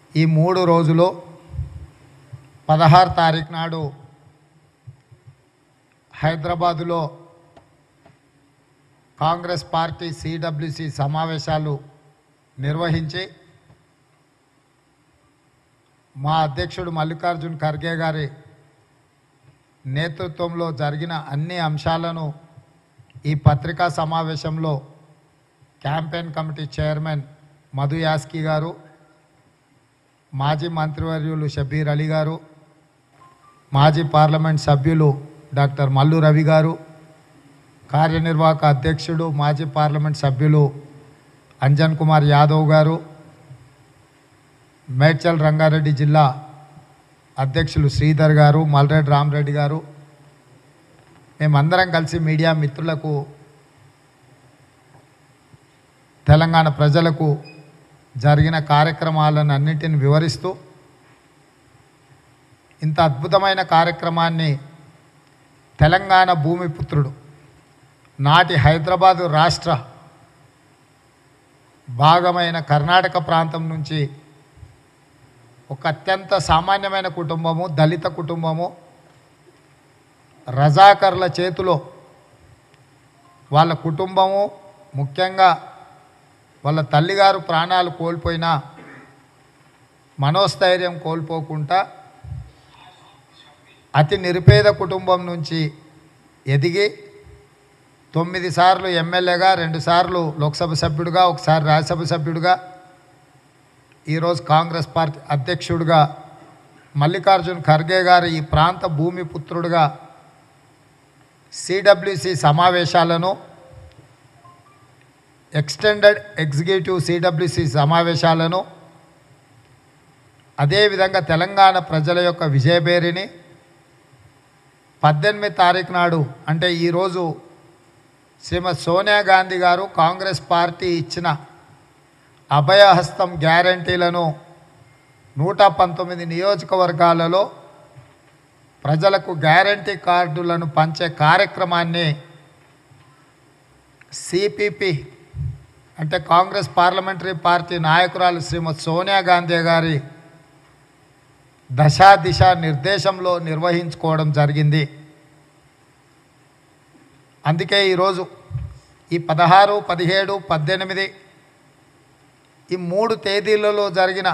ఈ మూడు రోజులు పదహారు తారీఖు నాడు హైదరాబాదులో కాంగ్రెస్ పార్టీ సిడబ్ల్యూసి సమావేశాలు నిర్వహించి మా అధ్యక్షుడు మల్లికార్జున్ ఖర్గే గారి నేతృత్వంలో జరిగిన అన్ని అంశాలను ఈ పత్రికా సమావేశంలో campaign committee chairman Madhu Yaski గారు మాజీ మంత్రివర్యులు షబీర్ అలీ గారు మాజీ పార్లమెంట్ సభ్యులు డాక్టర్ మల్లు రవి గారు కార్యనిర్వాహక అధ్యక్షుడు మాజీ పార్లమెంట్ సభ్యులు అంజన్ కుమార్ యాదవ్ గారు మేడ్చల్ రంగారెడ్డి జిల్లా అధ్యక్షులు శ్రీధర్ గారు మల్రెడ్డి రామరెడ్డి గారు మేమందరం కలిసి మీడియా మిత్రులకు తెలంగాణ ప్రజలకు జరిగిన కార్యక్రమాలను అన్నింటిని వివరిస్తూ ఇంత అద్భుతమైన కార్యక్రమాన్ని తెలంగాణ భూమిపుత్రుడు నాటి హైదరాబాదు రాష్ట్ర భాగమైన కర్ణాటక ప్రాంతం నుంచి ఒక అత్యంత సామాన్యమైన కుటుంబము దళిత కుటుంబము రజాకర్ల చేతిలో వాళ్ళ కుటుంబము ముఖ్యంగా వాళ్ళ తల్లిగారు ప్రాణాలు కోల్పోయినా మనోస్థైర్యం కోల్పోకుండా అతి నిరుపేద కుటుంబం నుంచి ఎదిగి తొమ్మిది సార్లు ఎమ్మెల్యేగా రెండుసార్లు లోక్సభ సభ్యుడిగా ఒకసారి రాజ్యసభ సభ్యుడిగా ఈరోజు కాంగ్రెస్ పార్టీ అధ్యక్షుడిగా మల్లికార్జున్ ఖర్గే గారు ఈ ప్రాంత భూమి పుత్రుడుగా సిడబ్ల్యూసి సమావేశాలను ఎక్స్టెండెడ్ ఎగ్జిక్యూటివ్ సిడబ్ల్యూసి సమావేశాలను అదేవిధంగా తెలంగాణ ప్రజల యొక్క విజయబేరిని పద్దెనిమిది తారీఖు నాడు అంటే ఈరోజు శ్రీమతి సోనియా గాంధీ గారు కాంగ్రెస్ పార్టీ ఇచ్చిన అభయహస్తం గ్యారంటీలను నూట పంతొమ్మిది నియోజకవర్గాలలో ప్రజలకు గ్యారంటీ కార్డులను పంచే కార్యక్రమాన్ని సిపిపి అంటే కాంగ్రెస్ పార్లమెంటరీ పార్టీ నాయకురాలు శ్రీమతి సోనియా గాంధీ గారి దశా దిశ నిర్దేశంలో నిర్వహించుకోవడం జరిగింది అందుకే ఈరోజు ఈ పదహారు పదిహేడు పద్దెనిమిది ఈ మూడు తేదీలలో జరిగిన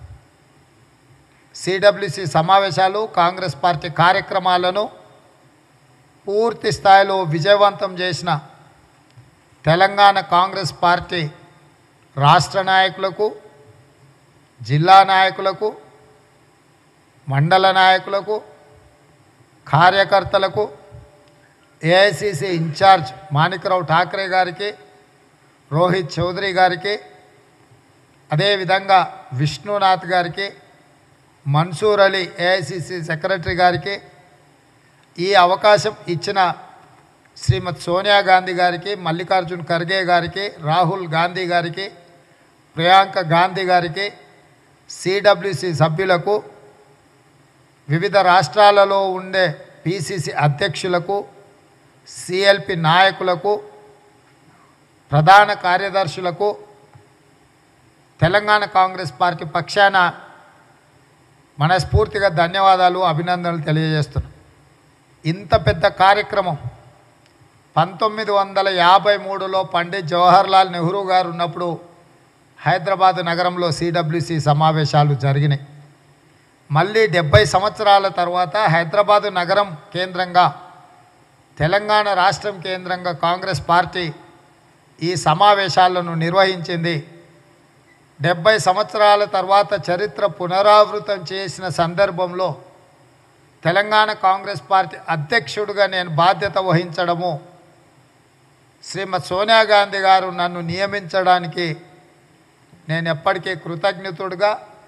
సిడబ్ల్యూసి సమావేశాలు కాంగ్రెస్ పార్టీ కార్యక్రమాలను పూర్తి స్థాయిలో విజయవంతం చేసిన తెలంగాణ కాంగ్రెస్ పార్టీ రాష్ట్ర నాయకులకు జిల్లా నాయకులకు మండల నాయకులకు కార్యకర్తలకు ఏఐసిసి ఇన్ఛార్జ్ మాణిక్రావు ఠాక్రే గారికి రోహిత్ చౌదరి గారికి అదేవిధంగా విష్ణునాథ్ గారికి మన్సూర్ అలీ ఏఐసిసి సెక్రటరీ గారికి ఈ అవకాశం ఇచ్చిన శ్రీమతి సోనియా గాంధీ గారికి మల్లికార్జున్ ఖర్గే గారికి రాహుల్ గాంధీ గారికి ప్రియాంక గాంధీ గారికి సిడబ్ల్యూసి సభ్యులకు వివిధ రాష్ట్రాలలో ఉండే పిసిసి అధ్యక్షులకు సిఎల్పి నాయకులకు ప్రధాన కార్యదర్శులకు తెలంగాణ కాంగ్రెస్ పార్టీ పక్షాన మనస్ఫూర్తిగా ధన్యవాదాలు అభినందనలు తెలియజేస్తున్నాం ఇంత పెద్ద కార్యక్రమం పంతొమ్మిది వందల యాభై మూడులో పండిత్ జవహర్లాల్ నెహ్రూ గారు ఉన్నప్పుడు హైదరాబాద్ నగరంలో సిడబ్ల్యూసి సమావేశాలు జరిగినాయి మళ్ళీ డెబ్బై సంవత్సరాల తర్వాత హైదరాబాదు నగరం కేంద్రంగా తెలంగాణ రాష్ట్రం కేంద్రంగా కాంగ్రెస్ పార్టీ ఈ సమావేశాలను నిర్వహించింది డెబ్బై సంవత్సరాల తర్వాత చరిత్ర పునరావృతం చేసిన సందర్భంలో తెలంగాణ కాంగ్రెస్ పార్టీ అధ్యక్షుడిగా నేను బాధ్యత వహించడము శ్రీమతి సోనియా గాంధీ గారు నన్ను నియమించడానికి నేను ఎప్పటికీ కృతజ్ఞతుడుగా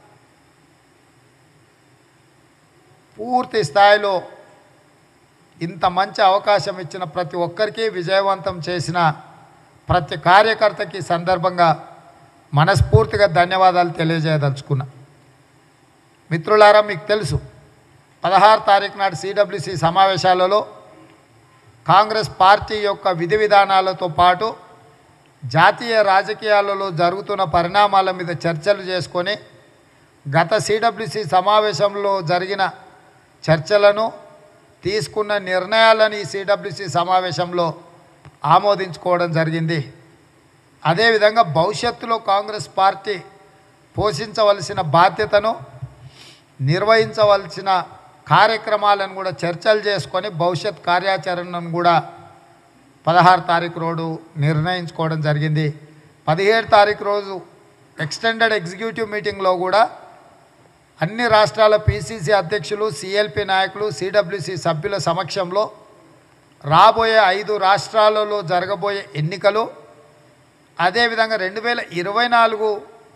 పూర్తి స్థాయిలో ఇంత మంచి అవకాశం ఇచ్చిన ప్రతి ఒక్కరికి విజయవంతం చేసిన ప్రతి కార్యకర్తకి ఈ సందర్భంగా మనస్ఫూర్తిగా ధన్యవాదాలు తెలియజేయదలుచుకున్నా మిత్రులారా మీకు తెలుసు పదహారు తారీఖు నాడు సిడబ్ల్యూసి సమావేశాలలో కాంగ్రెస్ పార్టీ యొక్క విధి విధానాలతో పాటు జాతీయ రాజకీయాలలో జరుగుతున్న పరిణామాల మీద చర్చలు చేసుకొని గత సిడబ్ల్యూసి సమావేశంలో జరిగిన చర్చలను తీసుకున్న నిర్ణయాలను ఈ సిడబ్ల్యూసి సమావేశంలో ఆమోదించుకోవడం జరిగింది అదేవిధంగా భవిష్యత్తులో కాంగ్రెస్ పార్టీ పోషించవలసిన బాధ్యతను నిర్వహించవలసిన కార్యక్రమాలను కూడా చర్చలు చేసుకొని భవిష్యత్ కార్యాచరణను కూడా పదహారు తారీఖు రోజు నిర్ణయించుకోవడం జరిగింది పదిహేడు తారీఖు రోజు ఎక్స్టెండెడ్ ఎగ్జిక్యూటివ్ మీటింగ్లో కూడా అన్ని రాష్ట్రాల పీసీసీ అధ్యక్షులు సిఎల్పి నాయకులు సిడబ్ల్యూసి సభ్యుల సమక్షంలో రాబోయే ఐదు రాష్ట్రాలలో జరగబోయే ఎన్నికలు అదేవిధంగా రెండు వేల ఇరవై నాలుగు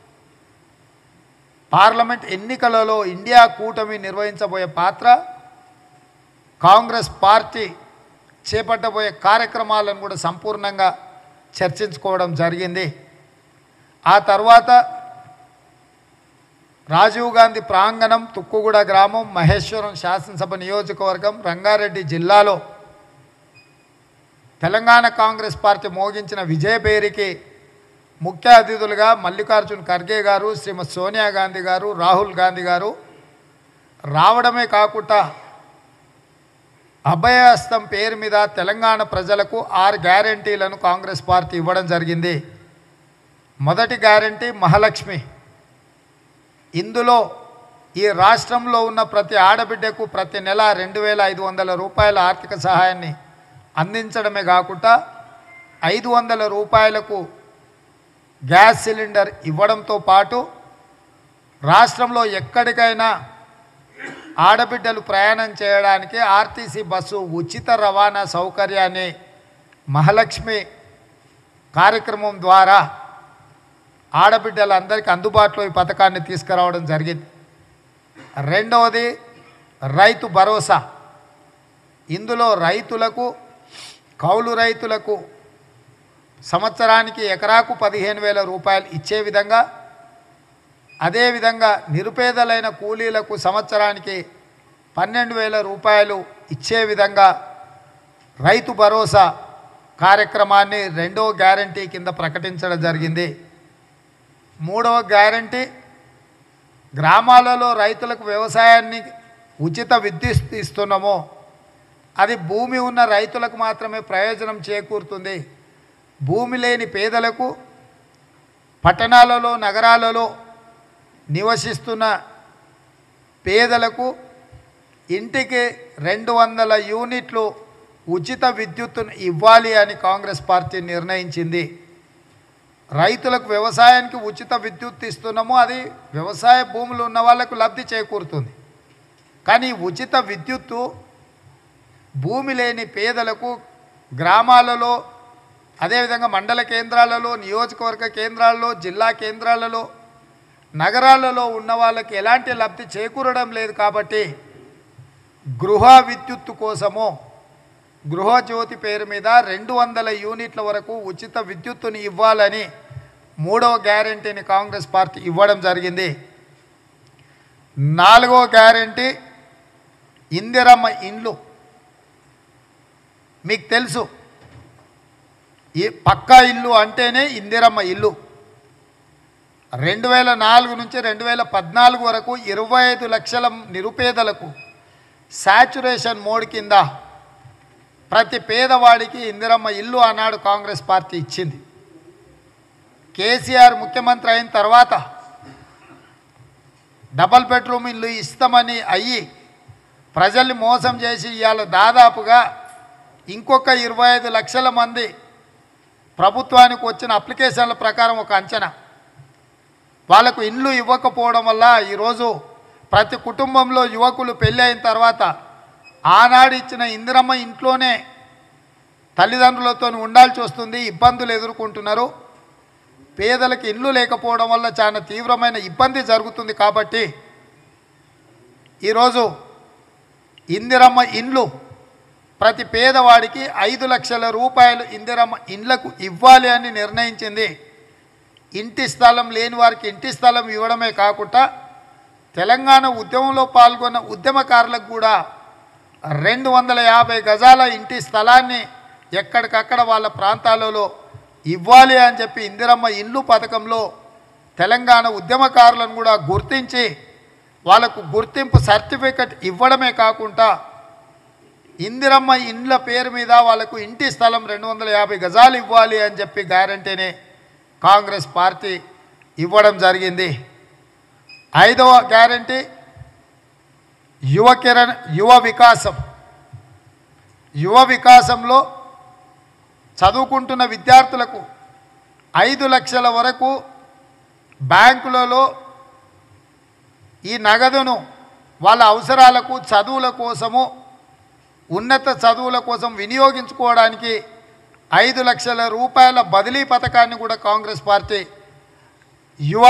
పార్లమెంట్ ఎన్నికలలో ఇండియా కూటమి నిర్వహించబోయే పాత్ర కాంగ్రెస్ పార్టీ చేపట్టబోయే కార్యక్రమాలను కూడా సంపూర్ణంగా చర్చించుకోవడం జరిగింది ఆ తర్వాత రాజీవ్ గాంధీ ప్రాంగణం తుక్కుగూడ గ్రామం మహేశ్వరం శాసనసభ నియోజకవర్గం రంగారెడ్డి జిల్లాలో తెలంగాణ కాంగ్రెస్ పార్టీ మోగించిన విజయబేరికి ముఖ్య అతిథులుగా మల్లికార్జున్ ఖర్గే గారు శ్రీమతి సోనియా గాంధీ గారు రాహుల్ గాంధీ గారు రావడమే కాకుండా అభయహస్తం పేరు మీద తెలంగాణ ప్రజలకు ఆరు గ్యారంటీలను కాంగ్రెస్ పార్టీ ఇవ్వడం జరిగింది మొదటి గ్యారంటీ మహాలక్ష్మి ఇందులో ఈ రాష్ట్రంలో ఉన్న ప్రతి ఆడబిడ్డకు ప్రతి నెల రెండు వేల ఐదు వందల రూపాయల ఆర్థిక సహాయాన్ని అందించడమే కాకుండా ఐదు వందల రూపాయలకు గ్యాస్ సిలిండర్ ఇవ్వడంతో పాటు రాష్ట్రంలో ఎక్కడికైనా ఆడబిడ్డలు ప్రయాణం చేయడానికి ఆర్టీసీ బస్సు ఉచిత రవాణా సౌకర్యాన్ని మహాలక్ష్మి కార్యక్రమం ద్వారా ఆడబిడ్డలందరికీ అందుబాటులో ఈ పథకాన్ని తీసుకురావడం జరిగింది రెండవది రైతు భరోసా ఇందులో రైతులకు కౌలు రైతులకు సంవత్సరానికి ఎకరాకు పదిహేను వేల రూపాయలు ఇచ్చే విధంగా అదేవిధంగా నిరుపేదలైన కూలీలకు సంవత్సరానికి పన్నెండు వేల రూపాయలు ఇచ్చే విధంగా రైతు భరోసా కార్యక్రమాన్ని రెండో గ్యారంటీ కింద ప్రకటించడం జరిగింది మూడవ గ్యారంటీ గ్రామాలలో రైతులకు వ్యవసాయాన్ని ఉచిత విద్యుత్ ఇస్తున్నామో అది భూమి ఉన్న రైతులకు మాత్రమే ప్రయోజనం చేకూరుతుంది భూమి లేని పేదలకు పట్టణాలలో నగరాలలో నివసిస్తున్న పేదలకు ఇంటికి రెండు వందల యూనిట్లు ఉచిత విద్యుత్తును ఇవ్వాలి అని కాంగ్రెస్ పార్టీ నిర్ణయించింది రైతులకు వ్యవసాయానికి ఉచిత విద్యుత్ ఇస్తున్నాము అది వ్యవసాయ భూములు ఉన్న వాళ్ళకు లబ్ధి చేకూరుతుంది కానీ ఉచిత విద్యుత్తు భూమి లేని పేదలకు గ్రామాలలో అదేవిధంగా మండల కేంద్రాలలో నియోజకవర్గ కేంద్రాలలో జ్జిల్లా కేంద్రాలలో నగరాలలో ఉన్న వాళ్ళకి ఎలాంటి లబ్ధి చేకూరడం లేదు కాబట్టి గృహ విద్యుత్తు కోసము గృహజ్యోతి పేరు మీద రెండు వందల యూనిట్ల వరకు ఉచిత విద్యుత్తుని ఇవ్వాలని మూడవ గ్యారంటీని కాంగ్రెస్ పార్టీ ఇవ్వడం జరిగింది నాలుగో గ్యారంటీ ఇందిరమ్మ ఇండ్లు మీకు తెలుసు ఈ పక్కా ఇల్లు అంటేనే ఇందిరమ్మ ఇల్లు రెండు వేల నాలుగు నుంచి రెండు వేల పద్నాలుగు వరకు ఇరవై ఐదు లక్షల నిరుపేదలకు శాచురేషన్ మోడ్ కింద ప్రతి పేదవాడికి ఇందిరమ్మ ఇల్లు ఆనాడు కాంగ్రెస్ పార్టీ ఇచ్చింది కేసీఆర్ ముఖ్యమంత్రి అయిన తర్వాత డబల్ బెడ్రూమ్ ఇల్లు ఇస్తామని అయ్యి ప్రజల్ని మోసం చేసి ఇవాళ దాదాపుగా ఇంకొక ఇరవై ఐదు లక్షల మంది ప్రభుత్వానికి వచ్చిన అప్లికేషన్ల ప్రకారం ఒక అంచనా వాళ్ళకు ఇండ్లు ఇవ్వకపోవడం వల్ల ఈరోజు ప్రతి కుటుంబంలో యువకులు పెళ్ళి అయిన తర్వాత ఆనాడు ఇచ్చిన ఇందిరమ్మ ఇంట్లోనే తల్లిదండ్రులతో ఉండాల్సి వస్తుంది ఇబ్బందులు ఎదుర్కొంటున్నారు పేదలకు ఇల్లు లేకపోవడం వల్ల చాలా తీవ్రమైన ఇబ్బంది జరుగుతుంది కాబట్టి ఈరోజు ఇందిరమ్మ ఇండ్లు ప్రతి పేదవాడికి ఐదు లక్షల రూపాయలు ఇందిరమ్మ ఇండ్లకు ఇవ్వాలి అని నిర్ణయించింది ఇంటి స్థలం లేని వారికి ఇంటి స్థలం ఇవ్వడమే కాకుండా తెలంగాణ ఉద్యమంలో పాల్గొన్న ఉద్యమకారులకు కూడా రెండు వందల యాభై గజాల ఇంటి స్థలాన్ని ఎక్కడికక్కడ వాళ్ళ ప్రాంతాలలో ఇవ్వాలి అని చెప్పి ఇందిరమ్మ ఇల్లు పథకంలో తెలంగాణ ఉద్యమకారులను కూడా గుర్తించి వాళ్ళకు గుర్తింపు సర్టిఫికెట్ ఇవ్వడమే కాకుండా ఇందిరమ్మ ఇండ్ల పేరు మీద వాళ్ళకు ఇంటి స్థలం రెండు వందల యాభై గజాలు ఇవ్వాలి అని చెప్పి గ్యారంటీని కాంగ్రెస్ పార్టీ ఇవ్వడం జరిగింది ఐదవ గ్యారంటీ యువ కిరణ్ యువ వికాసం యువ వికాసంలో చదువుకుంటున్న విద్యార్థులకు ఐదు లక్షల వరకు బ్యాంకులలో ఈ నగదును వాళ్ళ అవసరాలకు చదువుల కోసము ఉన్నత చదువుల కోసం వినియోగించుకోవడానికి ఐదు లక్షల రూపాయల బదిలీ పథకాన్ని కూడా కాంగ్రెస్ పార్టీ యువ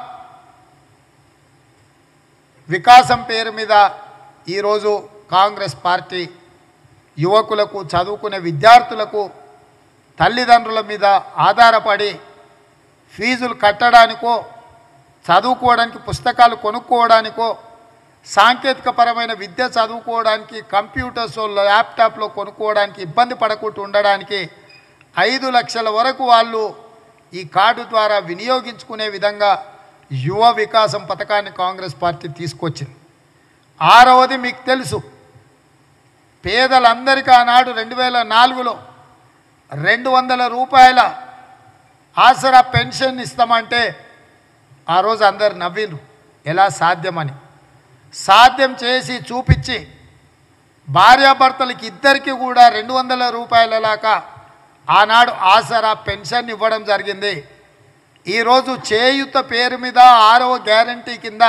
వికాసం పేరు మీద ఈరోజు కాంగ్రెస్ పార్టీ యువకులకు చదువుకునే విద్యార్థులకు తల్లిదండ్రుల మీద ఆధారపడి ఫీజులు కట్టడానికో చదువుకోవడానికి పుస్తకాలు కొనుక్కోవడానికో సాంకేతికపరమైన విద్య చదువుకోవడానికి కంప్యూటర్స్ ల్యాప్టాప్లో కొనుక్కోవడానికి ఇబ్బంది పడకుండా ఉండడానికి ఐదు లక్షల వరకు వాళ్ళు ఈ కార్డు ద్వారా వినియోగించుకునే విధంగా యువ వికాసం పథకాన్ని కాంగ్రెస్ పార్టీ తీసుకొచ్చింది ఆరవది మీకు తెలుసు పేదలందరికీ ఆనాడు రెండు వేల నాలుగులో రెండు వందల రూపాయల ఆసరా పెన్షన్ ఇస్తామంటే ఆ రోజు అందరు నవ్విండ్రు ఎలా సాధ్యమని సాధ్యం చేసి చూపించి భార్యాభర్తలకి ఇద్దరికి కూడా రెండు వందల రూపాయల లాగా ఆనాడు ఆసరా పెన్షన్ ఇవ్వడం జరిగింది ఈరోజు చేయుత పేరు మీద ఆరవ గ్యారంటీ కింద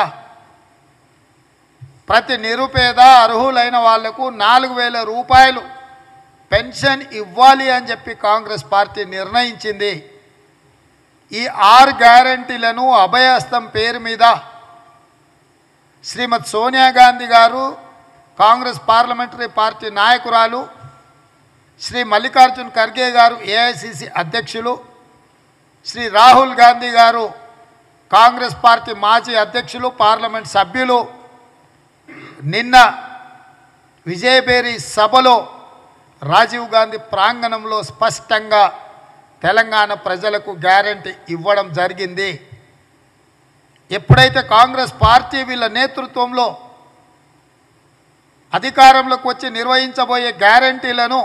ప్రతి నిరుపేద అర్హులైన వాళ్లకు నాలుగు వేల రూపాయలు పెన్షన్ ఇవ్వాలి అని చెప్పి కాంగ్రెస్ పార్టీ నిర్ణయించింది ఈ ఆరు గ్యారంటీలను అభయహస్తం పేరు మీద శ్రీమతి సోనియా గాంధీ గారు కాంగ్రెస్ పార్లమెంటరీ పార్టీ నాయకురాలు శ్రీ మల్లికార్జున్ ఖర్గే గారు ఏఐసిసి అధ్యక్షులు శ్రీ రాహుల్ గాంధీ గారు కాంగ్రెస్ పార్టీ మాజీ అధ్యక్షులు పార్లమెంట్ సభ్యులు నిన్న విజయబేరి సభలో రాజీవ్ గాంధీ ప్రాంగణంలో స్పష్టంగా తెలంగాణ ప్రజలకు గ్యారంటీ ఇవ్వడం జరిగింది ఎప్పుడైతే కాంగ్రెస్ పార్టీ వీళ్ళ నేతృత్వంలో అధికారంలోకి వచ్చి నిర్వహించబోయే గ్యారంటీలను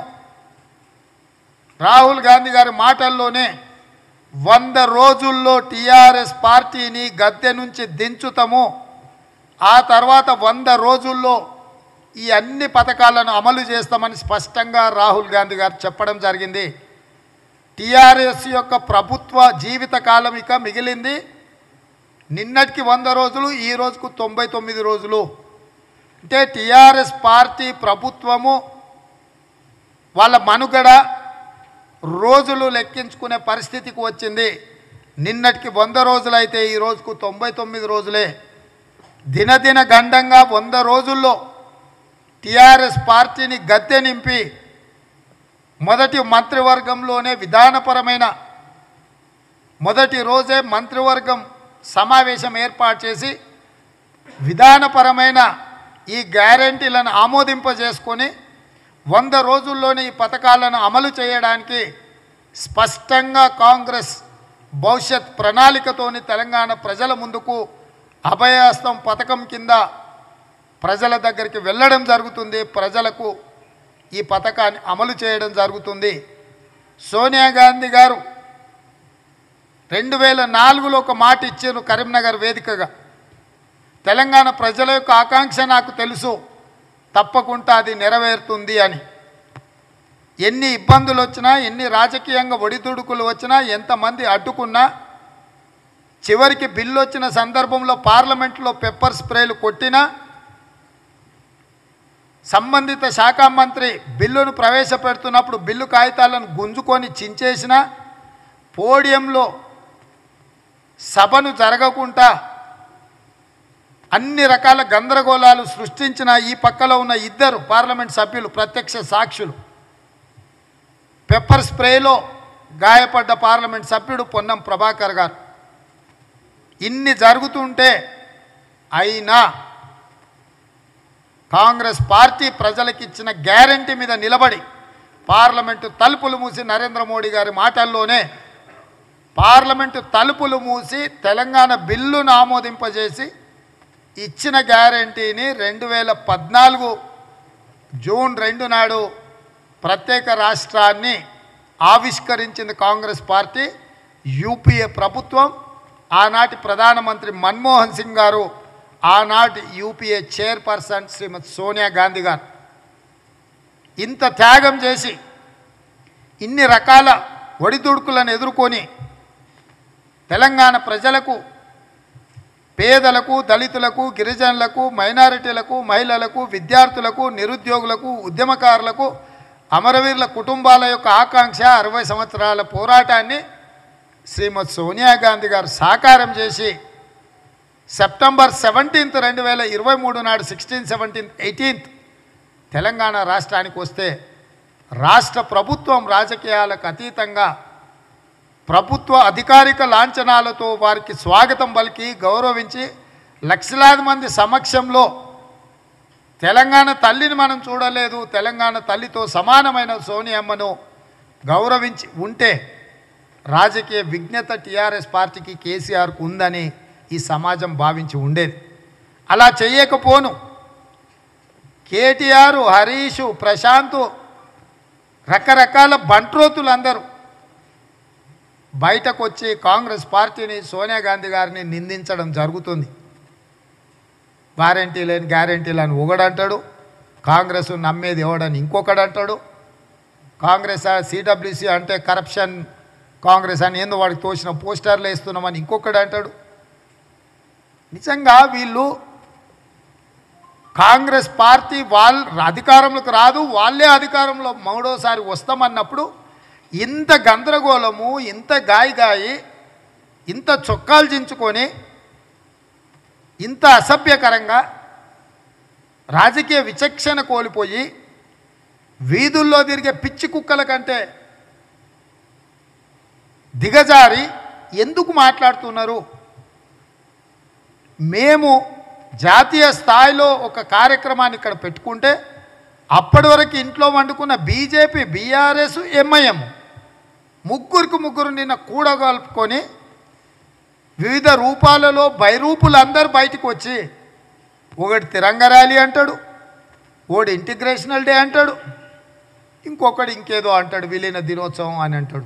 రాహుల్ గాంధీ గారి మాటల్లోనే వంద రోజుల్లో టీఆర్ఎస్ పార్టీని గద్దె నుంచి దించుతాము ఆ తర్వాత వంద రోజుల్లో ఈ అన్ని పథకాలను అమలు చేస్తామని స్పష్టంగా రాహుల్ గాంధీ గారు చెప్పడం జరిగింది టీఆర్ఎస్ యొక్క ప్రభుత్వ జీవిత కాలం ఇక మిగిలింది నిన్నటికి వంద రోజులు ఈ రోజుకు తొంభై తొమ్మిది రోజులు అంటే టీఆర్ఎస్ పార్టీ ప్రభుత్వము వాళ్ళ మనుగడ రోజులు లెక్కించుకునే పరిస్థితికి వచ్చింది నిన్నటికి వంద రోజులైతే ఈ రోజుకు తొంభై తొమ్మిది రోజులే దినదిన గండంగా వంద రోజుల్లో టీఆర్ఎస్ పార్టీని గద్దె నింపి మొదటి మంత్రివర్గంలోనే విధానపరమైన మొదటి రోజే మంత్రివర్గం సమావేశం ఏర్పాటు చేసి విధానపరమైన ఈ గ్యారంటీలను ఆమోదింపజేసుకొని వంద రోజుల్లోనే ఈ పథకాలను అమలు చేయడానికి స్పష్టంగా కాంగ్రెస్ భవిష్యత్ ప్రణాళికతోని తెలంగాణ ప్రజల ముందుకు అభయహస్తం పథకం కింద ప్రజల దగ్గరికి వెళ్ళడం జరుగుతుంది ప్రజలకు ఈ పథకాన్ని అమలు చేయడం జరుగుతుంది సోనియా గాంధీ గారు రెండు వేల నాలుగులో ఒక మాట ఇచ్చారు కరీంనగర్ వేదికగా తెలంగాణ ప్రజల యొక్క ఆకాంక్ష నాకు తెలుసు తప్పకుండా అది నెరవేరుతుంది అని ఎన్ని ఇబ్బందులు వచ్చినా ఎన్ని రాజకీయంగా ఒడిదుడుకులు వచ్చినా ఎంతమంది అడ్డుకున్నా చివరికి బిల్లు వచ్చిన సందర్భంలో పార్లమెంట్లో పెప్పర్ స్ప్రేలు కొట్టినా సంబంధిత శాఖ మంత్రి బిల్లును ప్రవేశపెడుతున్నప్పుడు బిల్లు కాగితాలను గుంజుకొని చించేసిన పోడియంలో సభను జరగకుండా అన్ని రకాల గందరగోళాలు సృష్టించిన ఈ పక్కలో ఉన్న ఇద్దరు పార్లమెంట్ సభ్యులు ప్రత్యక్ష సాక్షులు పెప్పర్ స్ప్రేలో గాయపడ్డ పార్లమెంట్ సభ్యుడు పొన్నం ప్రభాకర్ గారు ఇన్ని జరుగుతుంటే అయినా కాంగ్రెస్ పార్టీ ప్రజలకు ఇచ్చిన గ్యారంటీ మీద నిలబడి పార్లమెంటు తలుపులు మూసి నరేంద్ర మోడీ గారి మాటల్లోనే పార్లమెంటు తలుపులు మూసి తెలంగాణ బిల్లును ఆమోదింపజేసి ఇచ్చిన గ్యారంటీని రెండు వేల పద్నాలుగు జూన్ రెండు నాడు ప్రత్యేక రాష్ట్రాన్ని ఆవిష్కరించింది కాంగ్రెస్ పార్టీ యూపీఏ ప్రభుత్వం ఆనాటి ప్రధానమంత్రి మన్మోహన్ సింగ్ గారు ఆనాటి యూపీఏ చైర్పర్సన్ శ్రీమతి సోనియా గాంధీ గారు ఇంత త్యాగం చేసి ఇన్ని రకాల ఒడిదుడుకులను ఎదుర్కొని తెలంగాణ ప్రజలకు పేదలకు దళితులకు గిరిజనులకు మైనారిటీలకు మహిళలకు విద్యార్థులకు నిరుద్యోగులకు ఉద్యమకారులకు అమరవీరుల కుటుంబాల యొక్క ఆకాంక్ష అరవై సంవత్సరాల పోరాటాన్ని శ్రీమతి సోనియా గాంధీ గారు సాకారం చేసి సెప్టెంబర్ సెవెంటీన్త్ రెండు వేల ఇరవై మూడు నాడు సిక్స్టీన్ సెవెంటీన్త్ ఎయిటీన్త్ తెలంగాణ రాష్ట్రానికి వస్తే రాష్ట్ర ప్రభుత్వం రాజకీయాలకు అతీతంగా ప్రభుత్వ అధికారిక లాంఛనాలతో వారికి స్వాగతం పలికి గౌరవించి లక్షలాది మంది సమక్షంలో తెలంగాణ తల్లిని మనం చూడలేదు తెలంగాణ తల్లితో సమానమైన సోనియమ్మను గౌరవించి ఉంటే రాజకీయ విజ్ఞత టీఆర్ఎస్ పార్టీకి కేసీఆర్కు ఉందని ఈ సమాజం భావించి ఉండేది అలా చేయకపోను కేటీఆర్ హరీషు ప్రశాంత్ రకరకాల బంట్రోతులు అందరూ బయటకు వచ్చి కాంగ్రెస్ పార్టీని సోనియా గాంధీ గారిని నిందించడం జరుగుతుంది వారంటీ లేని గ్యారంటీలు అని ఒకడంటాడు కాంగ్రెస్ నమ్మేది ఎవడని ఇంకొకడు అంటాడు కాంగ్రెస్ సిడబ్ల్యూసి అంటే కరప్షన్ కాంగ్రెస్ అని ఏందో వాడికి తోచిన పోస్టర్లు వేస్తున్నామని ఇంకొకడు అంటాడు నిజంగా వీళ్ళు కాంగ్రెస్ పార్టీ వాళ్ళ అధికారంలోకి రాదు వాళ్ళే అధికారంలో మూడోసారి వస్తామన్నప్పుడు ఇంత గందరగోళము ఇంత గాయగాయి ఇంత చొక్కాలు చించుకొని ఇంత అసభ్యకరంగా రాజకీయ విచక్షణ కోల్పోయి వీధుల్లో తిరిగే పిచ్చి కుక్కల కంటే దిగజారి ఎందుకు మాట్లాడుతున్నారు మేము జాతీయ స్థాయిలో ఒక కార్యక్రమాన్ని ఇక్కడ పెట్టుకుంటే అప్పటి వరకు ఇంట్లో వండుకున్న బీజేపీ బీఆర్ఎస్ ఎంఐఎం ముగ్గురికి ముగ్గురు నిన్న కూడగలుపుకొని వివిధ రూపాలలో బైరూపులు అందరు బయటకు వచ్చి ఒకటి తిరంగ ర్యాలీ అంటాడు ఒకటి ఇంటిగ్రేషనల్ డే అంటాడు ఇంకొకటి ఇంకేదో అంటాడు విలీన దినోత్సవం అని అంటాడు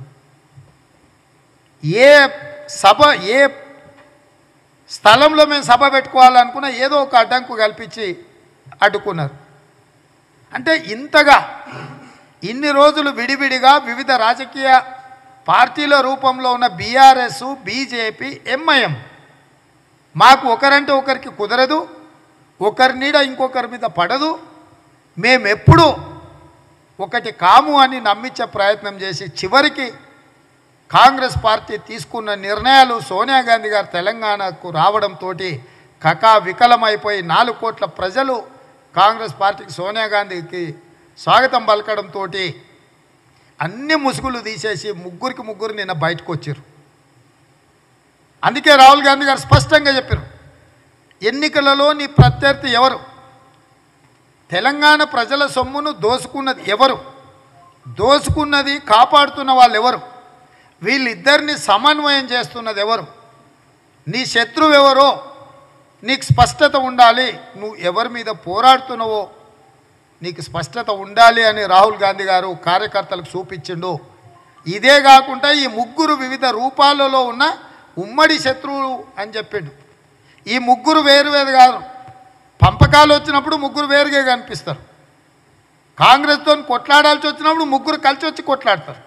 ఏ సభ ఏ స్థలంలో మేము సభ పెట్టుకోవాలనుకున్నా ఏదో ఒక అడ్డంకు కల్పించి అడ్డుకున్నారు అంటే ఇంతగా ఇన్ని రోజులు విడివిడిగా వివిధ రాజకీయ పార్టీల రూపంలో ఉన్న బీఆర్ఎస్ బీజేపీ ఎంఐఎం మాకు ఒకరంటే ఒకరికి కుదరదు ఒకరి నీడ ఇంకొకరి మీద పడదు మేమెప్పుడు ఒకటి కాము అని నమ్మించే ప్రయత్నం చేసి చివరికి కాంగ్రెస్ పార్టీ తీసుకున్న నిర్ణయాలు సోనియా గాంధీ గారు తెలంగాణకు రావడంతో కకా వికలమైపోయి నాలుగు కోట్ల ప్రజలు కాంగ్రెస్ పార్టీకి సోనియా గాంధీకి స్వాగతం పలకడంతో అన్ని ముసుగులు తీసేసి ముగ్గురికి ముగ్గురు నిన్న బయటకు వచ్చారు అందుకే రాహుల్ గాంధీ గారు స్పష్టంగా చెప్పారు ఎన్నికలలో నీ ప్రత్యర్థి ఎవరు తెలంగాణ ప్రజల సొమ్మును దోసుకున్నది ఎవరు దోసుకున్నది కాపాడుతున్న వాళ్ళు ఎవరు వీళ్ళిద్దరిని సమన్వయం చేస్తున్నది ఎవరు నీ శత్రువు ఎవరో నీకు స్పష్టత ఉండాలి నువ్వు ఎవరి మీద పోరాడుతున్నావో నీకు స్పష్టత ఉండాలి అని రాహుల్ గాంధీ గారు కార్యకర్తలకు చూపించిండు ఇదే కాకుండా ఈ ముగ్గురు వివిధ రూపాలలో ఉన్న ఉమ్మడి శత్రువులు అని చెప్పిండు ఈ ముగ్గురు వేరు వేరు కాదు పంపకాలు వచ్చినప్పుడు ముగ్గురు వేరుగా కనిపిస్తారు కాంగ్రెస్తో కొట్లాడాల్సి వచ్చినప్పుడు ముగ్గురు కలిసి వచ్చి కొట్లాడతారు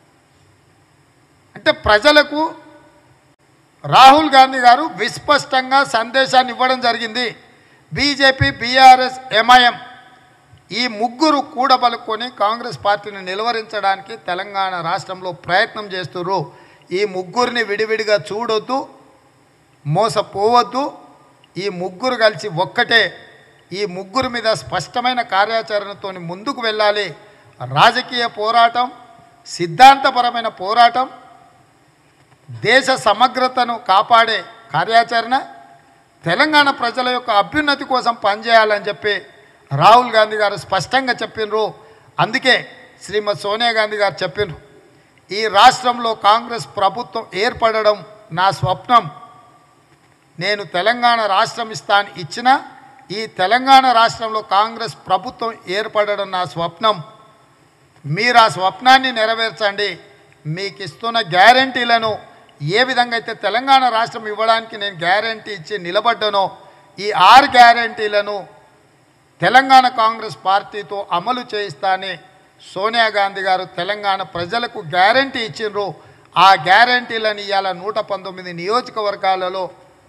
అంటే ప్రజలకు రాహుల్ గాంధీ గారు విస్పష్టంగా సందేశాన్ని ఇవ్వడం జరిగింది బీజేపీ బీఆర్ఎస్ ఎంఐఎం ఈ ముగ్గురు కూడబలుకొని కాంగ్రెస్ పార్టీని నిలువరించడానికి తెలంగాణ రాష్ట్రంలో ప్రయత్నం చేస్తున్నారు ఈ ముగ్గురిని విడివిడిగా చూడొద్దు మోసపోవద్దు ఈ ముగ్గురు కలిసి ఒక్కటే ఈ ముగ్గురు మీద స్పష్టమైన కార్యాచరణతో ముందుకు వెళ్ళాలి రాజకీయ పోరాటం సిద్ధాంతపరమైన పోరాటం దేశ సమగ్రతను కాపాడే కార్యాచరణ తెలంగాణ ప్రజల యొక్క అభ్యున్నతి కోసం పనిచేయాలని చెప్పి రాహుల్ గాంధీ గారు స్పష్టంగా చెప్పినరు అందుకే శ్రీమతి సోనియా గాంధీ గారు చెప్పినరు ఈ రాష్ట్రంలో కాంగ్రెస్ ప్రభుత్వం ఏర్పడడం నా స్వప్నం నేను తెలంగాణ రాష్ట్రం ఇస్తాను ఇచ్చిన ఈ తెలంగాణ రాష్ట్రంలో కాంగ్రెస్ ప్రభుత్వం ఏర్పడడం నా స్వప్నం మీరు ఆ స్వప్నాన్ని నెరవేర్చండి మీకు ఇస్తున్న గ్యారంటీలను ఏ విధంగా అయితే తెలంగాణ రాష్ట్రం ఇవ్వడానికి నేను గ్యారంటీ ఇచ్చి నిలబడ్డానో ఈ ఆరు గ్యారంటీలను తెలంగాణ కాంగ్రెస్ పార్టీతో అమలు చేయిస్తానే సోనియా గాంధీ గారు తెలంగాణ ప్రజలకు గ్యారంటీ ఇచ్చిండ్రు ఆ గ్యారంటీలను ఇవాళ నూట పంతొమ్మిది నియోజకవర్గాలలో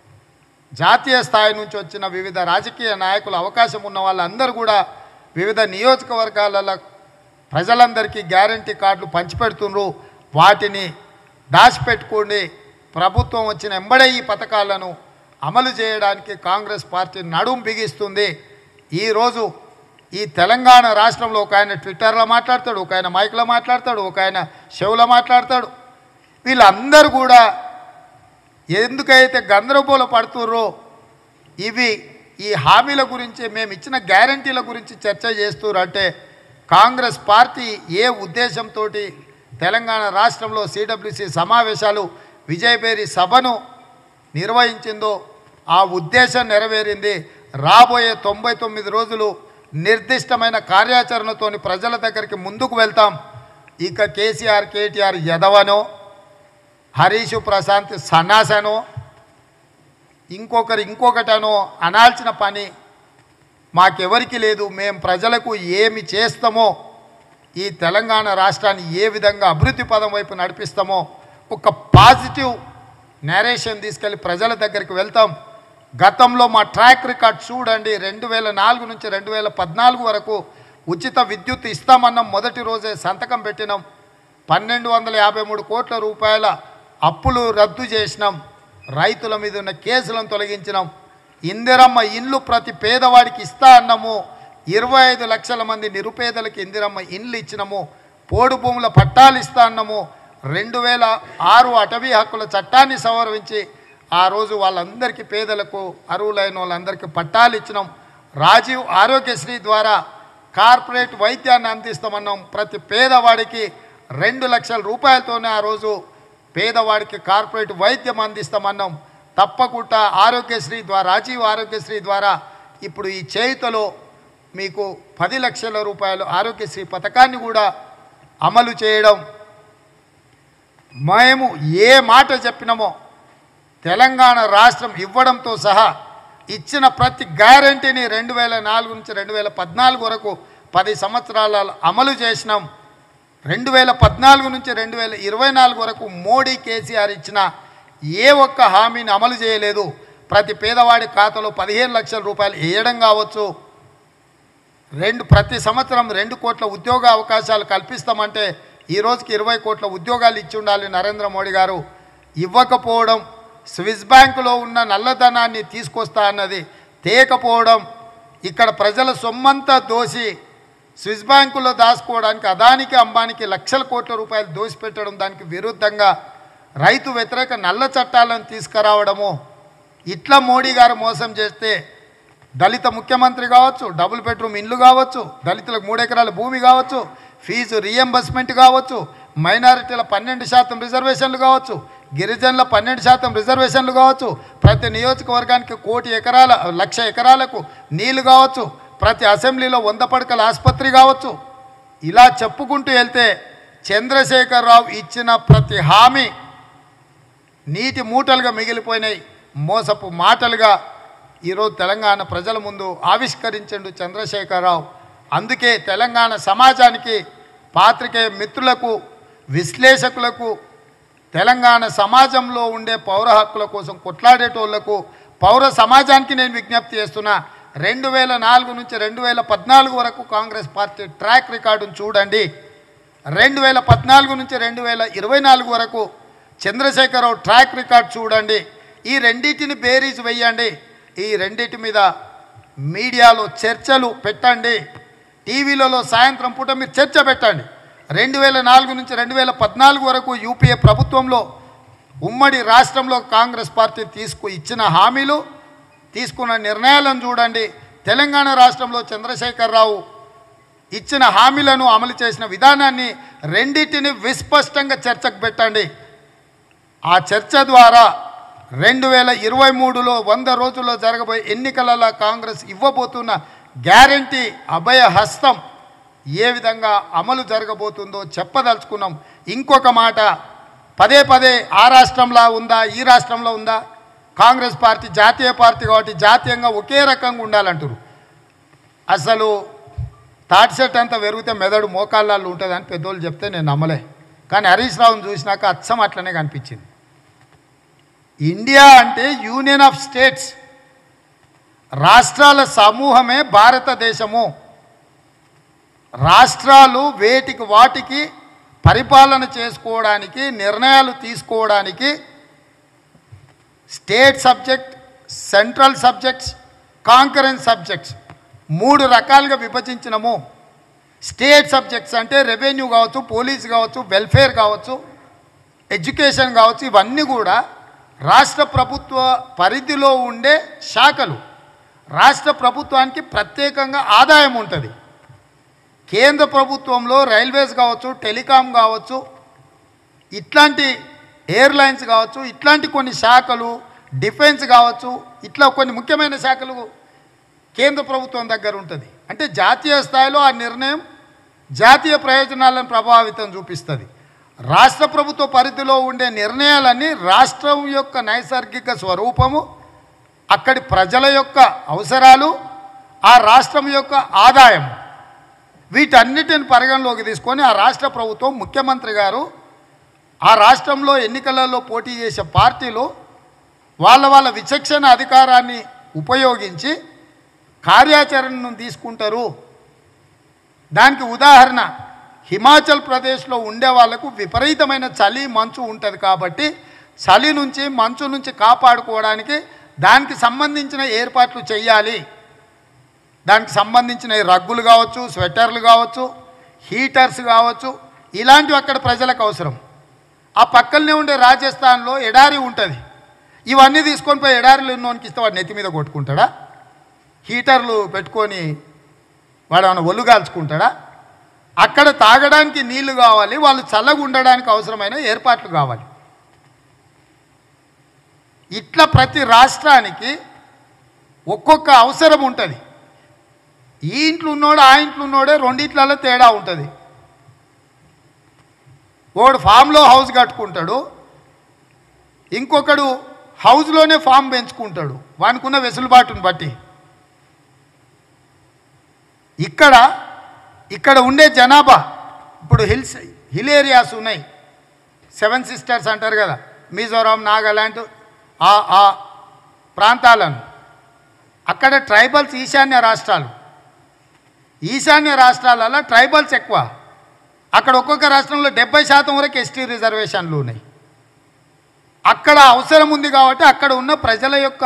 జాతీయ స్థాయి నుంచి వచ్చిన వివిధ రాజకీయ నాయకులు అవకాశం ఉన్న వాళ్ళందరూ కూడా వివిధ నియోజకవర్గాలలో ప్రజలందరికీ గ్యారంటీ కార్డులు పంచిపెడుతుండ్రు వాటిని దాచిపెట్టుకోండి ప్రభుత్వం వచ్చిన ఎంబడే ఈ పథకాలను అమలు చేయడానికి కాంగ్రెస్ పార్టీ నడుం బిగిస్తుంది ఈరోజు ఈ తెలంగాణ రాష్ట్రంలో ఒక ఆయన ట్విట్టర్లో మాట్లాడతాడు ఒక ఆయన మైక్లో మాట్లాడతాడు ఒక ఆయన షోలో మాట్లాడతాడు వీళ్ళందరూ కూడా ఎందుకైతే గందరగోళ పడుతుర్రో ఇవి ఈ హామీల గురించి మేము ఇచ్చిన గ్యారంటీల గురించి చర్చ చేస్తున్నారు అంటే కాంగ్రెస్ పార్టీ ఏ ఉద్దేశంతో తెలంగాణ రాష్ట్రంలో సిడబ్ల్యూసి సమావేశాలు విజయబేరి సభను నిర్వహించిందో ఆ ఉద్దేశం నెరవేరింది రాబోయే తొంభై తొమ్మిది రోజులు నిర్దిష్టమైన కార్యాచరణతోని ప్రజల దగ్గరికి ముందుకు వెళ్తాం ఇక కేసీఆర్ కేటీఆర్ ఎదవనో హరీష్ ప్రశాంత్ సన్నాసనో ఇంకొకరు ఇంకొకటనో అనాల్సిన పని మాకెవరికి లేదు మేం ప్రజలకు ఏమి చేస్తామో ఈ తెలంగాణ రాష్ట్రాన్ని ఏ విధంగా అభివృద్ధి పదం వైపు నడిపిస్తామో ఒక పాజిటివ్ నేరేషన్ తీసుకెళ్ళి ప్రజల దగ్గరికి వెళ్తాం గతంలో మా ట్రాక్ రికార్డ్ చూడండి రెండు వేల నాలుగు నుంచి రెండు వేల పద్నాలుగు వరకు ఉచిత విద్యుత్ ఇస్తామన్నాం మొదటి రోజే సంతకం పెట్టినాం పన్నెండు వందల యాభై మూడు కోట్ల రూపాయల అప్పులు రద్దు చేసినాం రైతుల మీద ఉన్న కేసులను తొలగించినాం ఇందిరమ్మ ఇల్లు ప్రతి పేదవాడికి ఇస్తా అన్నాము ఇరవై ఐదు లక్షల మంది నిరుపేదలకు ఇందిరమ్మ ఇండ్లు ఇచ్చినాము పోడు భూముల పట్టాలు ఇస్తా అన్నాము రెండు వేల ఆరు అటవీ హక్కుల చట్టాన్ని సవరించి ఆ రోజు వాళ్ళందరికీ పేదలకు అర్హులైన వాళ్ళందరికీ పట్టాలు ఇచ్చినాం రాజీవ్ ఆరోగ్యశ్రీ ద్వారా కార్పొరేట్ వైద్యాన్ని అందిస్తామన్నాం ప్రతి పేదవాడికి రెండు లక్షల రూపాయలతోనే ఆ రోజు పేదవాడికి కార్పొరేట్ వైద్యం అందిస్తామన్నాం తప్పకుండా ఆరోగ్యశ్రీ ద్వారా రాజీవ్ ఆరోగ్యశ్రీ ద్వారా ఇప్పుడు ఈ చేయుతలో మీకు పది లక్షల రూపాయలు ఆరోగ్యశ్రీ పథకాన్ని కూడా అమలు చేయడం మేము ఏ మాట చెప్పినామో తెలంగాణ రాష్ట్రం ఇవ్వడంతో సహా ఇచ్చిన ప్రతి గ్యారంటీని రెండు వేల నాలుగు నుంచి రెండు వేల పద్నాలుగు వరకు పది సంవత్సరాల అమలు చేసినాం రెండు వేల పద్నాలుగు నుంచి రెండు వేల ఇరవై నాలుగు వరకు మోడీ కేసీఆర్ ఇచ్చిన ఏ ఒక్క హామీని అమలు చేయలేదు ప్రతి పేదవాడి ఖాతాలో పదిహేను లక్షల రూపాయలు వేయడం కావచ్చు రెండు ప్రతి సంవత్సరం రెండు కోట్ల ఉద్యోగ అవకాశాలు కల్పిస్తామంటే ఈ రోజుకి ఇరవై కోట్ల ఉద్యోగాలు ఇచ్చి ఉండాలి నరేంద్ర మోడీ గారు ఇవ్వకపోవడం స్విస్ బ్యాంకులో ఉన్న నల్లధనాన్ని తీసుకొస్తా అన్నది తేకపోవడం ఇక్కడ ప్రజల సొమ్మంతా దోసి స్విస్ బ్యాంకులో దాచుకోవడానికి అదానికి అంబానికి లక్షల కోట్ల రూపాయలు దోసిపెట్టడం దానికి విరుద్ధంగా రైతు వ్యతిరేక నల్ల చట్టాలను తీసుకురావడము ఇట్లా మోడీ గారు మోసం చేస్తే దళిత ముఖ్యమంత్రి కావచ్చు డబుల్ బెడ్రూమ్ ఇండ్లు కావచ్చు దళితులకు మూడు ఎకరాల భూమి కావచ్చు ఫీజు రియంబర్స్మెంట్ కావచ్చు మైనారిటీల పన్నెండు శాతం రిజర్వేషన్లు కావచ్చు గిరిజనుల పన్నెండు శాతం రిజర్వేషన్లు కావచ్చు ప్రతి నియోజకవర్గానికి కోటి ఎకరాల లక్ష ఎకరాలకు నీళ్లు కావచ్చు ప్రతి అసెంబ్లీలో వంద పడకల ఆసుపత్రి కావచ్చు ఇలా చెప్పుకుంటూ వెళ్తే చంద్రశేఖరరావు ఇచ్చిన ప్రతి హామీ నీటి మూటలుగా మిగిలిపోయినాయి మోసపు మాటలుగా ఈరోజు తెలంగాణ ప్రజల ముందు ఆవిష్కరించండు చంద్రశేఖరరావు అందుకే తెలంగాణ సమాజానికి పాత్రికేయ మిత్రులకు విశ్లేషకులకు తెలంగాణ సమాజంలో ఉండే పౌర హక్కుల కోసం కొట్లాడేటోళ్లకు పౌర సమాజానికి నేను విజ్ఞప్తి చేస్తున్నా రెండు వేల నాలుగు నుంచి రెండు వేల పద్నాలుగు వరకు కాంగ్రెస్ పార్టీ ట్రాక్ రికార్డును చూడండి రెండు వేల పద్నాలుగు నుంచి రెండు వేల ఇరవై నాలుగు వరకు చంద్రశేఖరరావు ట్రాక్ రికార్డ్ చూడండి ఈ రెండింటిని బేరీజ్ వేయండి ఈ రెండింటి మీద మీడియాలో చర్చలు పెట్టండి టీవీలలో సాయంత్రం పూట మీరు చర్చ పెట్టండి రెండు వేల నాలుగు నుంచి రెండు వేల పద్నాలుగు వరకు యూపీఏ ప్రభుత్వంలో ఉమ్మడి రాష్ట్రంలో కాంగ్రెస్ పార్టీ తీసుకు ఇచ్చిన హామీలు తీసుకున్న నిర్ణయాలను చూడండి తెలంగాణ రాష్ట్రంలో చంద్రశేఖరరావు ఇచ్చిన హామీలను అమలు చేసిన విధానాన్ని రెండింటిని విస్పష్టంగా చర్చకు పెట్టండి ఆ చర్చ ద్వారా రెండు వేల ఇరవై మూడులో వంద రోజుల్లో జరగబోయే ఎన్నికలలో కాంగ్రెస్ ఇవ్వబోతున్న గ్యారంటీ అభయ హస్తం ఏ విధంగా అమలు జరగబోతుందో చెప్పదలుచుకున్నాం ఇంకొక మాట పదే పదే ఆ రాష్ట్రంలో ఉందా ఈ రాష్ట్రంలో ఉందా కాంగ్రెస్ పార్టీ జాతీయ పార్టీ కాబట్టి జాతీయంగా ఒకే రకంగా ఉండాలంటారు అసలు తాటి చెట్టు అంతా పెరిగితే మెదడు మోకాళ్ళల్లో ఉంటుందని పెద్దోళ్ళు చెప్తే నేను నమ్మలే కానీ హరీష్ రావుని చూసినాక అచ్చం అట్లనే కనిపించింది ఇండియా అంటే యూనియన్ ఆఫ్ స్టేట్స్ రాష్ట్రాల సమూహమే భారతదేశము రాష్ట్రాలు వేటికి వాటికి పరిపాలన చేసుకోవడానికి నిర్ణయాలు తీసుకోవడానికి state subject central subjects concurrence subjects మూడు రకాలుగా విభజించినము స్టేట్ సబ్జెక్ట్స్ అంటే రెవెన్యూ కావచ్చు పోలీస్ కావచ్చు వెల్ఫేర్ కావచ్చు ఎడ్యుకేషన్ కావచ్చు ఇవన్నీ కూడా రాష్ట్ర ప్రభుత్వ పరిధిలో ఉండే శాఖలు రాష్ట్ర ప్రభుత్వానికి ప్రత్యేకంగా ఆదాయం ఉంటుంది కేంద్ర ప్రభుత్వంలో రైల్వేస్ కావచ్చు టెలికాం కావచ్చు ఇట్లాంటి ఎయిర్లైన్స్ కావచ్చు ఇట్లాంటి కొన్ని శాఖలు డిఫెన్స్ కావచ్చు ఇట్లా కొన్ని ముఖ్యమైన శాఖలు కేంద్ర ప్రభుత్వం దగ్గర ఉంటుంది అంటే జాతీయ స్థాయిలో ఆ నిర్ణయం జాతీయ ప్రయోజనాలను ప్రభావితం చూపిస్తుంది రాష్ట్ర ప్రభుత్వ పరిధిలో ఉండే నిర్ణయాలన్నీ రాష్ట్రం యొక్క నైసర్గిక స్వరూపము అక్కడి ప్రజల యొక్క అవసరాలు ఆ రాష్ట్రం యొక్క ఆదాయం వీటన్నిటిని పరిగణలోకి తీసుకొని ఆ రాష్ట్ర ప్రభుత్వం ముఖ్యమంత్రి గారు ఆ రాష్ట్రంలో ఎన్నికలలో పోటీ చేసే పార్టీలు వాళ్ళ వాళ్ళ విచక్షణ అధికారాన్ని ఉపయోగించి కార్యాచరణను తీసుకుంటారు దానికి ఉదాహరణ హిమాచల్ ప్రదేశ్లో ఉండే వాళ్ళకు విపరీతమైన చలి మంచు ఉంటుంది కాబట్టి చలి నుంచి మంచు నుంచి కాపాడుకోవడానికి దానికి సంబంధించిన ఏర్పాట్లు చేయాలి దానికి సంబంధించిన ఈ రగ్గులు కావచ్చు స్వెటర్లు కావచ్చు హీటర్స్ కావచ్చు ఇలాంటివి అక్కడ ప్రజలకు అవసరం ఆ పక్కనే ఉండే రాజస్థాన్లో ఎడారి ఉంటుంది ఇవన్నీ తీసుకొని పోయి ఎడారిలో ఉన్నోనికి ఇస్తే వాడు నెత్తి మీద కొట్టుకుంటాడా హీటర్లు పెట్టుకొని వాడు ఏమైనా ఒళ్ళు కాల్చుకుంటాడా అక్కడ తాగడానికి నీళ్లు కావాలి వాళ్ళు చల్లగా ఉండడానికి అవసరమైన ఏర్పాట్లు కావాలి ఇట్లా ప్రతి రాష్ట్రానికి ఒక్కొక్క అవసరం ఉంటుంది ఈ ఇంట్లో ఉన్నోడు ఆ ఇంట్లో ఉన్నోడే రెండిట్లలో తేడా ఉంటుంది ఒకడు ఫామ్లో హౌస్ కట్టుకుంటాడు ఇంకొకడు హౌస్లోనే ఫామ్ పెంచుకుంటాడు వానికున్న వెసులుబాటును బట్టి ఇక్కడ ఇక్కడ ఉండే జనాభా ఇప్పుడు హిల్స్ హిల్ ఏరియాస్ ఉన్నాయి సెవెన్ సిస్టర్స్ అంటారు కదా మిజోరాం నాగాలాండ్ ఆ ఆ ప్రాంతాలను అక్కడ ట్రైబల్స్ ఈశాన్య రాష్ట్రాలు ఈశాన్య రాష్ట్రాలలో ట్రైబల్స్ ఎక్కువ అక్కడ ఒక్కొక్క రాష్ట్రంలో డెబ్బై శాతం వరకు ఎస్టీ రిజర్వేషన్లు ఉన్నాయి అక్కడ అవసరం ఉంది కాబట్టి అక్కడ ఉన్న ప్రజల యొక్క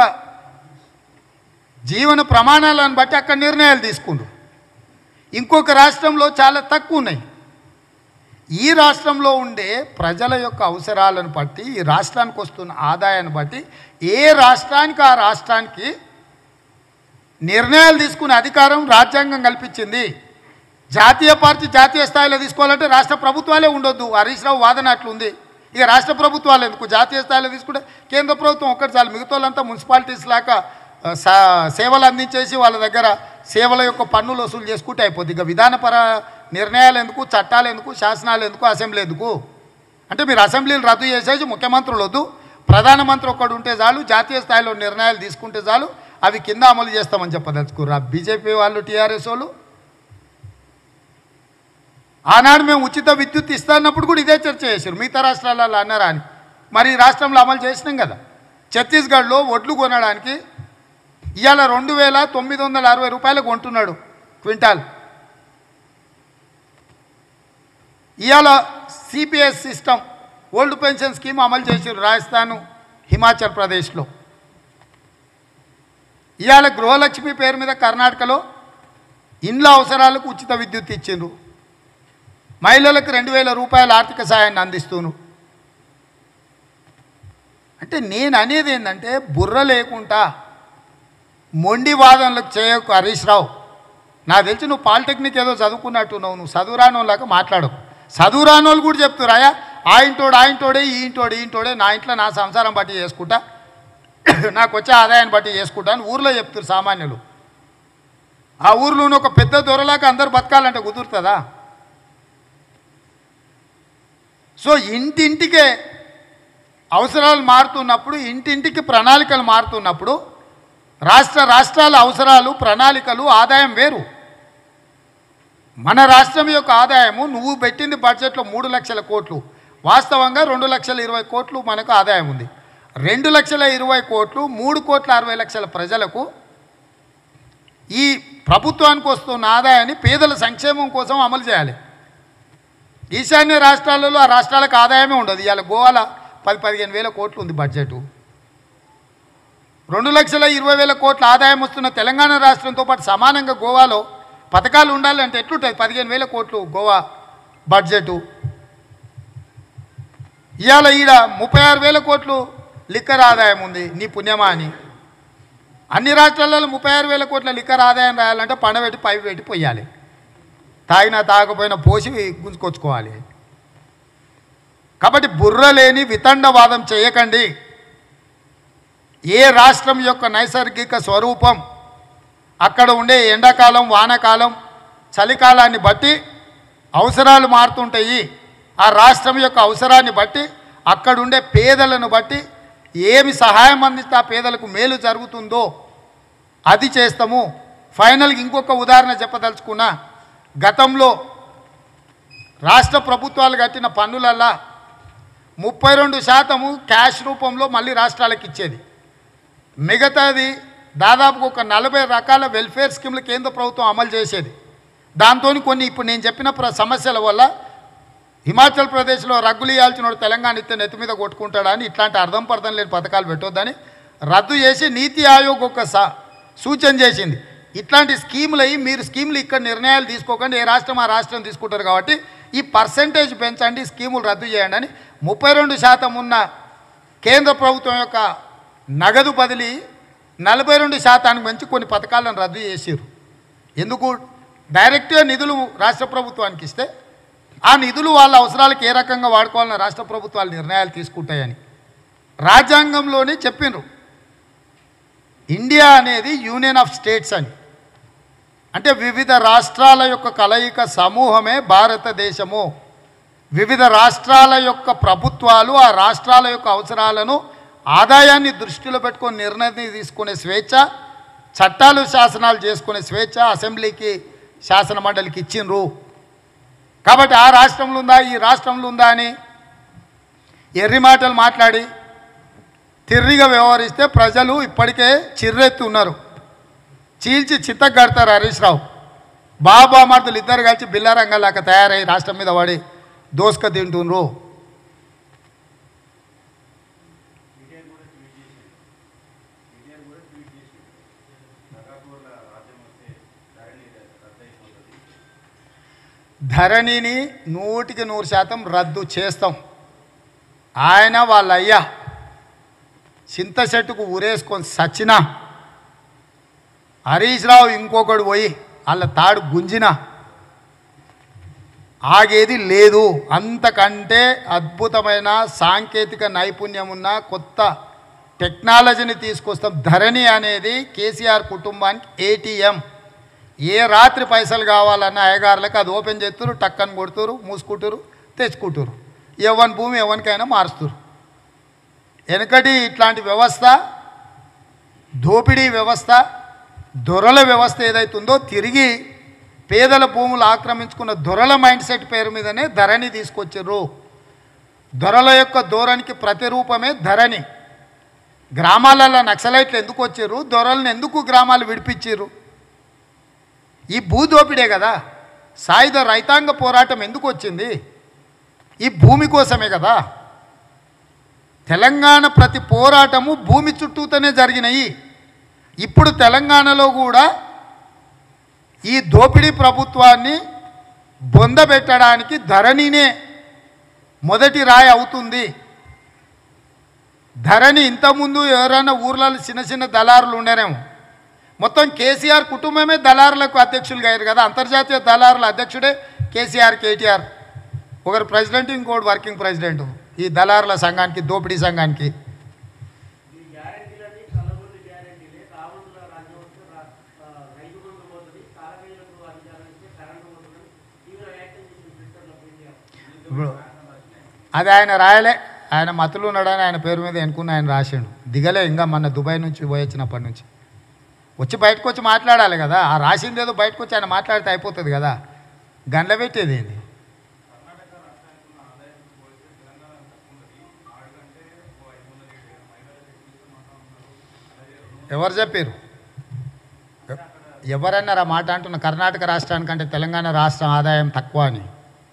జీవన ప్రమాణాలను బట్టి అక్కడ నిర్ణయాలు తీసుకుండ్రు ఇంకొక రాష్ట్రంలో చాలా తక్కువ ఉన్నాయి ఈ రాష్ట్రంలో ఉండే ప్రజల యొక్క అవసరాలను బట్టి ఈ రాష్ట్రానికి వస్తున్న ఆదాయాన్ని బట్టి ఏ రాష్ట్రానికి ఆ రాష్ట్రానికి నిర్ణయాలు తీసుకునే అధికారం రాజ్యాంగం కల్పించింది జాతీయ పార్టీ జాతీయ స్థాయిలో తీసుకోవాలంటే రాష్ట్ర ప్రభుత్వాలే ఉండొద్దు హరీష్ రావు వాదన అట్లుంది ఇక రాష్ట్ర ప్రభుత్వాలు ఎందుకు జాతీయ స్థాయిలో తీసుకుంటే కేంద్ర ప్రభుత్వం ఒక్కటి చాలు మిగతా వాళ్ళంతా మున్సిపాలిటీస్ లాగా ఆ, సా- సేవలు అందించేసి వాళ్ళ దగ్గర సేవల యొక్క పన్నులు వసూలు చేసుకుంటే అయిపోద్ది ఇక విధానపర నిర్ణయాలు ఎందుకు చట్టాలు ఎందుకు శాసనాలు ఎందుకు అసెంబ్లీ ఎందుకు అంటే మీరు అసెంబ్లీలు రద్దు చేసేసి ముఖ్యమంత్రులు వద్దు ప్రధానమంత్రి ఒక్కడు ఉంటే చాలు జాతీయ స్థాయిలో నిర్ణయాలు తీసుకుంటే చాలు అవి కింద అమలు చేస్తామని చెప్పదలుచుకుర్రు ఆ బీజేపీ వాళ్ళు టీఆర్ఎస్ వాళ్ళు ఆనాడు మేము ఉచిత విద్యుత్ ఇస్తాన్నప్పుడు కూడా ఇదే చర్చ చేశారు మిగతా రాష్ట్రాలలో అన్నారా అని మరి ఈ రాష్ట్రంలో అమలు చేసినాం కదా ఛత్తీస్గఢ్లో ఒడ్లు కొనడానికి ఇవాళ రెండు వేల తొమ్మిది వందల అరవై రూపాయలకు కొంటున్నాడు క్వింటాల్ ఇవాళ CPS system old pension scheme అమలు చేసారు రాజస్థాన్ హిమాచల్ ప్రదేశ్లో ఇవాళ గృహలక్ష్మి పేరు మీద కర్ణాటకలో ఇండ్ల అవసరాలకు ఉచిత విద్యుత్ ఇచ్చిండ్రు మహిళలకు రెండు వేల రూపాయల ఆర్థిక సాయాన్ని అందిస్తూను అంటే నేను అనేది ఏంటంటే బుర్ర లేకుండా మొండి వాదనలకు చేయకు హరీష్ రావు నాకు తెలిసి నువ్వు పాలిటెక్నిక్ ఏదో చదువుకున్నట్టున్నావు నువ్వు చదువురానోళ్ళగా మాట్లాడు చదువురానోళ్ళు కూడా చెప్తురాయా ఆ ఇంటోడు ఆ ఇంటోడే ఈ ఇంటోడు ఈ ఇంటోడే నా ఇంట్లో నా సంసారం బట్టి చేసుకుంటా నాకు వచ్చే ఆదాయాన్ని బట్టి చేసుకుంటా అని ఊర్లో చెప్తారు సామాన్యులు ఆ ఊర్లోని ఒక పెద్ద దొరలాగా అందరు బతకాలంటే కుదురుతుందా సో ఇంటింటికే అవసరాలు మారుతున్నప్పుడు ఇంటింటికి ప్రణాళికలు మారుతున్నప్పుడు రాష్ట్ర రాష్ట్రాల అవసరాలు ప్రణాళికలు ఆదాయం వేరు మన రాష్ట్రం యొక్క ఆదాయము నువ్వు పెట్టింది బడ్జెట్లో మూడు లక్షల కోట్లు వాస్తవంగా రెండు లక్షల ఇరవై కోట్లు మనకు ఆదాయం ఉంది రెండు లక్షల ఇరవై కోట్లు మూడు కోట్ల అరవై లక్షల ప్రజలకు ఈ ప్రభుత్వానికి వస్తున్న ఆదాయాన్ని పేదల సంక్షేమం కోసం అమలు చేయాలి ఈశాన్య రాష్ట్రాలలో ఆ రాష్ట్రాలకు ఆదాయమే ఉండదు ఇవాళ గోవాల పది పదిహేను వేల కోట్లు ఉంది బడ్జెటు రెండు లక్షల ఇరవై వేల కోట్ల ఆదాయం వస్తున్న తెలంగాణ రాష్ట్రంతో పాటు సమానంగా గోవాలో పథకాలు ఉండాలంటే ఎట్లుంటుంది పదిహేను వేల కోట్లు గోవా బడ్జెటు ఇవాళ ఈడ ముప్పై ఆరు వేల కోట్లు లిక్కర్ ఆదాయం ఉంది నీ పుణ్యమా అని అన్ని రాష్ట్రాలలో ముప్పై ఆరు వేల కోట్ల లిక్కర్ ఆదాయం రాయాలంటే పండబెట్టి పై పెట్టి పోయాలి తాగినా తాగకపోయినా పోసి గుంజుకొచ్చుకోవాలి కాబట్టి బుర్ర లేని వితండవాదం చేయకండి ఏ రాష్ట్రం యొక్క నైసర్గిక స్వరూపం అక్కడ ఉండే ఎండాకాలం వానాకాలం చలికాలాన్ని బట్టి అవసరాలు మారుతుంటాయి ఆ రాష్ట్రం యొక్క అవసరాన్ని బట్టి అక్కడుండే పేదలను బట్టి ఏమి సహాయం అందిస్తే ఆ పేదలకు మేలు జరుగుతుందో అది చేస్తాము ఫైనల్కి ఇంకొక ఉదాహరణ చెప్పదలుచుకున్నా గతంలో రాష్ట్ర ప్రభుత్వాలు కట్టిన పన్నులల్లా ముప్పై రెండు శాతము క్యాష్ రూపంలో మళ్ళీ రాష్ట్రాలకు ఇచ్చేది మిగతాది దాదాపు ఒక నలభై రకాల వెల్ఫేర్ స్కీమ్లు కేంద్ర ప్రభుత్వం అమలు చేసేది దాంతో కొన్ని ఇప్పుడు నేను చెప్పిన ప్ర- సమస్యల వల్ల హిమాచల్ ప్రదేశ్లో రగ్గులు ఇవ్వాల్సిన వాడు తెలంగాణ ఇస్తే నెత్తి మీద కొట్టుకుంటాడని ఇట్లాంటి అర్థం పర్థం లేని పథకాలు పెట్టొద్దని రద్దు చేసి నీతి ఆయోగ్ ఒక స సూచన చేసింది ఇట్లాంటి స్కీములు అయ్యి మీరు స్కీములు ఇక్కడ నిర్ణయాలు తీసుకోకండి ఏ రాష్ట్రం ఆ రాష్ట్రం తీసుకుంటారు కాబట్టి ఈ పర్సంటేజ్ పెంచండి స్కీములు రద్దు చేయండి అని ముప్పై రెండు శాతం ఉన్న కేంద్ర ప్రభుత్వం యొక్క నగదు బదిలీ నలభై రెండు శాతానికి పెంచి కొన్ని పథకాలను రద్దు చేసారు ఎందుకు డైరెక్ట్గా నిధులు రాష్ట్ర ప్రభుత్వానికి ఇస్తే ఆ నిధులు వాళ్ళ అవసరాలకు ఏ రకంగా వాడుకోవాలని రాష్ట్ర ప్రభుత్వాలు నిర్ణయాలు తీసుకుంటాయని రాజ్యాంగంలోనే చెప్పిండ్రు ఇండియా అనేది యూనియన్ ఆఫ్ స్టేట్స్ అని అంటే వివిధ రాష్ట్రాల యొక్క కలయిక సమూహమే భారతదేశము వివిధ రాష్ట్రాల యొక్క ప్రభుత్వాలు ఆ రాష్ట్రాల యొక్క అవసరాలను ఆదాయాన్ని దృష్టిలో పెట్టుకొని నిర్ణయం తీసుకునే స్వేచ్ఛ చట్టాలు శాసనాలు చేసుకునే స్వేచ్ఛ అసెంబ్లీకి శాసన మండలికి ఇచ్చిండ్రు కాబట్టి ఆ రాష్ట్రంలో ఉందా ఈ రాష్ట్రంలో ఉందా అని ఎర్రి మాటలు మాట్లాడి తిర్రిగా వ్యవహరిస్తే ప్రజలు ఇప్పటికే చిర్రెత్తి ఉన్నారు చీల్చి చిత్తకు కడతారు హరీష్ రావు బాబా మర్దులు ఇద్దరు కలిసి బిల్లారంగలాగా తయారై రాష్ట్రం మీద పడి దోసుక తింటుండ్రు ధరణిని నూటికి నూరు శాతం రద్దు చేస్తాం ఆయన వాళ్ళ అయ్యా చింత చెట్టుకు ఊరేసుకొని సచ్చినా హరీష్ రావు ఇంకొకడు పోయి వాళ్ళ తాడు గుంజిన ఆగేది లేదు అంతకంటే అద్భుతమైన సాంకేతిక నైపుణ్యం ఉన్న కొత్త టెక్నాలజీని తీసుకొస్తాం ధరణి అనేది కేసీఆర్ కుటుంబానికి ఏటీఎం ఏ రాత్రి పైసలు కావాలన్న అయ్యగారులకు అది ఓపెన్ చేస్తారు టక్కని కొడుతురు మూసుకుంటారు తెచ్చుకుంటారు ఎవరి భూమి ఎవరికైనా మారుస్తారు వెనకటి ఇట్లాంటి వ్యవస్థ దోపిడీ వ్యవస్థ దొరల వ్యవస్థ ఏదైతుందో తిరిగి పేదల భూములు ఆక్రమించుకున్న దొరల మైండ్ సెట్ పేరు మీదనే ధరణి తీసుకొచ్చారు దొరల యొక్క ధోరణికి ప్రతిరూపమే ధరణి గ్రామాలలో నక్సలైట్లు ఎందుకు వచ్చారు దొరలను ఎందుకు గ్రామాలు విడిపించారు ఈ భూదోపిడే కదా సాయుధ రైతాంగ పోరాటం ఎందుకు వచ్చింది ఈ భూమి కోసమే కదా తెలంగాణ ప్రతి పోరాటము భూమి చుట్టూతోనే జరిగినాయి ఇప్పుడు తెలంగాణలో కూడా ఈ దోపిడీ ప్రభుత్వాన్ని బొందబెట్టడానికి ధరణినే మొదటి రాయి అవుతుంది ధరణి ఇంతకుముందు ఎవరైనా ఊర్లలో చిన్న చిన్న దళారులు ఉండరేమో మొత్తం కేసీఆర్ కుటుంబమే దళారులకు అధ్యక్షులుగా అయ్యారు కదా అంతర్జాతీయ దళారుల అధ్యక్షుడే కేసీఆర్ కేటీఆర్ ఒకరు ప్రెసిడెంట్ ఇంకోటి వర్కింగ్ ప్రెసిడెంట్ ఈ దళారుల సంఘానికి దోపిడీ సంఘానికి ఈ గ్యారెంటీలన్నీ కలగొండి గ్యారెంటీలే రావణుల రాజ్యం వస్తే రా- ఆ, రైతు బంధు పోతుంది కాలకీయులకు అధికారం ఇస్తే కరెంటు పోతుందని తీవ్ర వ్యాఖ్యలు చేసిన ట్విట్టర్లో కేటీఆర్ ఇప్పుడు అది ఆయన రాయలే ఆయన మతులు ఉన్నాడని ఆయన పేరు మీద ఎన్నుకున్న ఆయన రాసిండు దిగలే ఇంకా మన దుబాయ్ నుంచి పోయి వచ్చినప్పటి నుంచి వచ్చి బయటకు వచ్చి మాట్లాడాలి కదా ఆ రాసింది ఏదో బయటకు వచ్చి ఆయన మాట్లాడితే అయిపోతుంది కదా గండ్ల పెట్టేది ఏంది ఎవరు చెప్పారు ఎవరన్నారు ఆ మాట అంటున్న కర్ణాటక రాష్ట్రానికంటే తెలంగాణ రాష్ట్రం ఆదాయం తక్కువ అని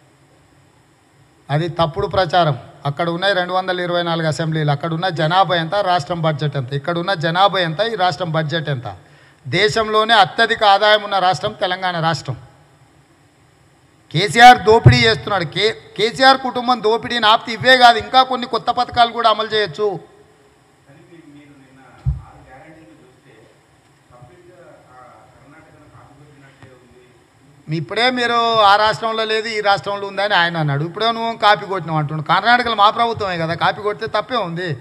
అది తప్పుడు ప్రచారం అక్కడ ఉన్నాయి రెండు వందల ఇరవై నాలుగు అసెంబ్లీలు అక్కడ ఉన్న జనాభా ఎంత రాష్ట్రం బడ్జెట్ ఎంత ఇక్కడ ఉన్న జనాభా ఎంత ఈ రాష్ట్రం బడ్జెట్ ఎంత దేశంలోనే అత్యధిక ఆదాయం ఉన్న రాష్ట్రం తెలంగాణ రాష్ట్రం కేసీఆర్ దోపిడీ చేస్తున్నాడు కే కేసీఆర్ కుటుంబం దోపిడీని ఆపితే ఇవే కాదు ఇంకా కొన్ని కొత్త పథకాలు కూడా అమలు చేయొచ్చు కానీ మీ- మీరు నిన్న ఆరు గ్యారంటీలు చూస్తే కంప్లీట్గా ఆ కర్ణాటకను కాపుకొట్టినట్టే ఉంది మీ ఇప్పుడే మీరు ఆ రాష్ట్రంలో లేదు ఈ రాష్ట్రంలో ఉందని ఆయన అన్నాడు ఇప్పుడే నువ్వు కాపీ కొట్టినావు అంటుండు కర్ణాటకలో మా ప్రభుత్వమే కదా కాపీ కొడితే తప్పే ఉంది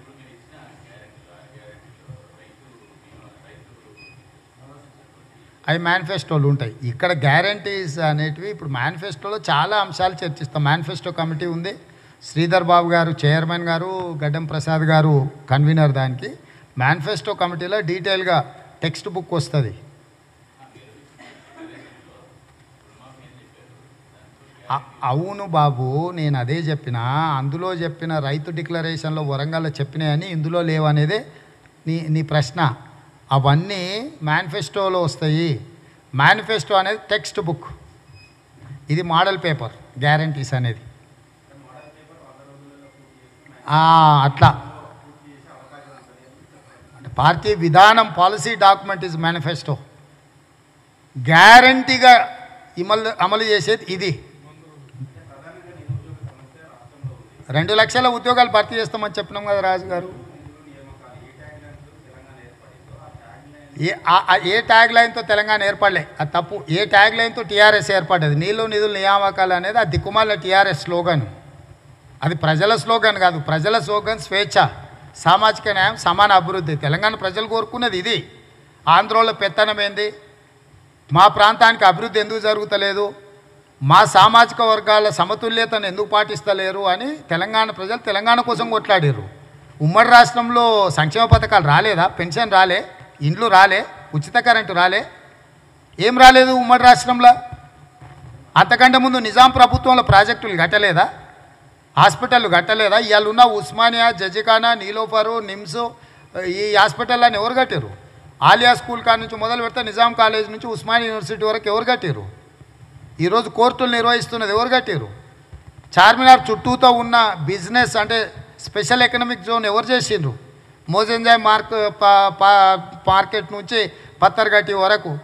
అవి మేనిఫెస్టోలు ఉంటాయి ఇక్కడ గ్యారంటీస్ అనేటివి ఇప్పుడు మేనిఫెస్టోలో చాలా అంశాలు చర్చిస్తాం మేనిఫెస్టో కమిటీ ఉంది శ్రీధర్ బాబు గారు చైర్మన్ గారు గడ్డం ప్రసాద్ గారు కన్వీనర్ దానికి మేనిఫెస్టో కమిటీలో డీటెయిల్గా టెక్స్ట్ బుక్ వస్తుంది అ- అవును బాబు నేను అదే చెప్పిన అందులో చెప్పిన రైతు డిక్లరేషన్లో వరంగల్లో చెప్పినాయని ఇందులో లేవనేదే నీ నీ ప్రశ్న అవన్నీ మేనిఫెస్టోలో వస్తాయి మేనిఫెస్టో అనేది టెక్స్ట్ బుక్ ఇది మోడల్ పేపర్ గ్యారంటీస్ అనేది ఆ, అట్లా అంటే పార్టీ విధానం పాలసీ డాక్యుమెంట్ ఇస్ మేనిఫెస్టో గ్యారంటీగా అమలు అమలు చేసేది ఇది రెండు లక్షల ఉద్యోగాలు భర్తీ చేస్తామని చెప్పినాం కదా రాజు గారు ఏ ఆ- ఆ- ఏ ట్యాగ్ లైన్తో తెలంగాణ ఏర్పడలే అది తప్పు ఏ ట్యాగ్ లైన్తో టీఆర్ఎస్ ఏర్పడ్డది నీళ్ళు నిధులు నియామకాలు అనేది ఆ దిక్కుమాల టీఆర్ఎస్ స్లోగన్ అది ప్రజల స్లోగన్ కాదు ప్రజల స్లోగన్ స్వేచ్ఛ సామాజిక న్యాయం సమాన అభివృద్ధి తెలంగాణ ప్రజలు కోరుకున్నది ఇది ఆంధ్రలో పెత్తనం ఏంది మా ప్రాంతానికి అభివృద్ధి ఎందుకు జరుగుతలేదు మా సామాజిక వర్గాల సమతుల్యతను ఎందుకు పాటిస్తలేరు అని తెలంగాణ ప్రజలు తెలంగాణ కోసం కొట్లాడారు ఉమ్మడి రాష్ట్రంలో సంక్షేమ పథకాలు రాలేదా పెన్షన్ రాలే ఇండ్లు రాలే ఉచిత కరెంటు రాలే ఏం రాలేదు ఉమ్మడి రాష్ట్రంలో అంతకంటే ముందు నిజాం ప్రభుత్వంలో ప్రాజెక్టులు కట్టలేదా హాస్పిటల్ కట్టలేదా ఇవాళ ఉన్న ఉస్మానియా జజిఖానా నీలోఫరు నిమ్స్ ఈ హాస్పిటల్ అని ఎవరు కట్టారు ఆలియా స్కూల్ కాడ నుంచి మొదలు పెడితే నిజాం కాలేజ్ నుంచి ఉస్మానియా యూనివర్సిటీ వరకు ఎవరు కట్టారు ఈరోజు కోర్టులు నిర్వహిస్తున్నది ఎవరు కట్టారు చార్మినార్ చుట్టూతో ఉన్న బిజినెస్ అంటే స్పెషల్ ఎకనామిక్ జోన్ ఎవరు చేసిండ్రు మోజెంజాయ్ మార్క్ పా- పా- మార్కెట్ నుంచి పత్తర్గట్టి వరకు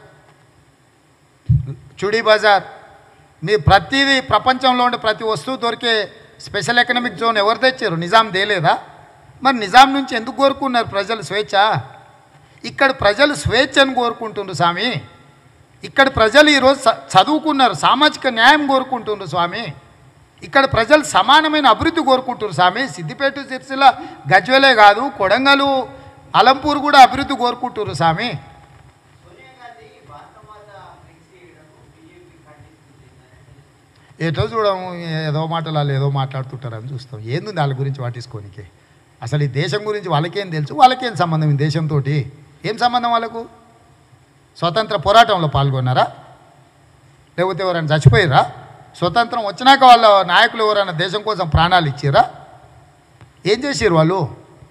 చుడీ బజార్ మీ ప్రతిదీ ప్రపంచంలో ఉండే ప్రతి వస్తువు దొరికే స్పెషల్ ఎకనామిక్ జోన్ ఎవరు తెచ్చారు నిజాం తేలేదా మరి నిజాం నుంచి ఎందుకు కోరుకున్నారు ప్రజలు స్వేచ్ఛ ఇక్కడ ప్రజలు స్వేచ్ఛను కోరుకుంటున్నారు స్వామి ఇక్కడ ప్రజలు ఈరోజు చ- చదువుకున్నారు సామాజిక న్యాయం కోరుకుంటున్నారు స్వామి ఇక్కడ ప్రజలు సమానమైన అభివృద్ధి కోరుకుంటున్నారు స్వామి సిద్దిపేట సిరిసిల్ల గజ్వేలే కాదు కొడంగలు అలంపూర్ కూడా అభివృద్ధి కోరుకుంటున్నారు స్వామి సోనియా గాంధీ భారతమాత ఫ్లెక్స్ చేయడం బీజేపీ ఖండిస్తుంది ఏటో చూడము ఏదో మాటలు వాళ్ళు ఏదో మాట్లాడుతుంటారని చూస్తాం ఏంది వాళ్ళ గురించి వాటిసుకోనికి అసలు ఈ దేశం గురించి వాళ్ళకేం తెలుసు వాళ్ళకేం సంబంధం ఈ దేశంతో ఏం సంబంధం వాళ్ళకు స్వతంత్ర పోరాటంలో పాల్గొన్నారా లేకపోతే ఎవరైనా చచ్చిపోయారా స్వతంత్రం వచ్చినాక వాళ్ళ నాయకులు ఎవరైనా దేశం కోసం ప్రాణాలు ఇచ్చారా ఏం చేసారు వాళ్ళు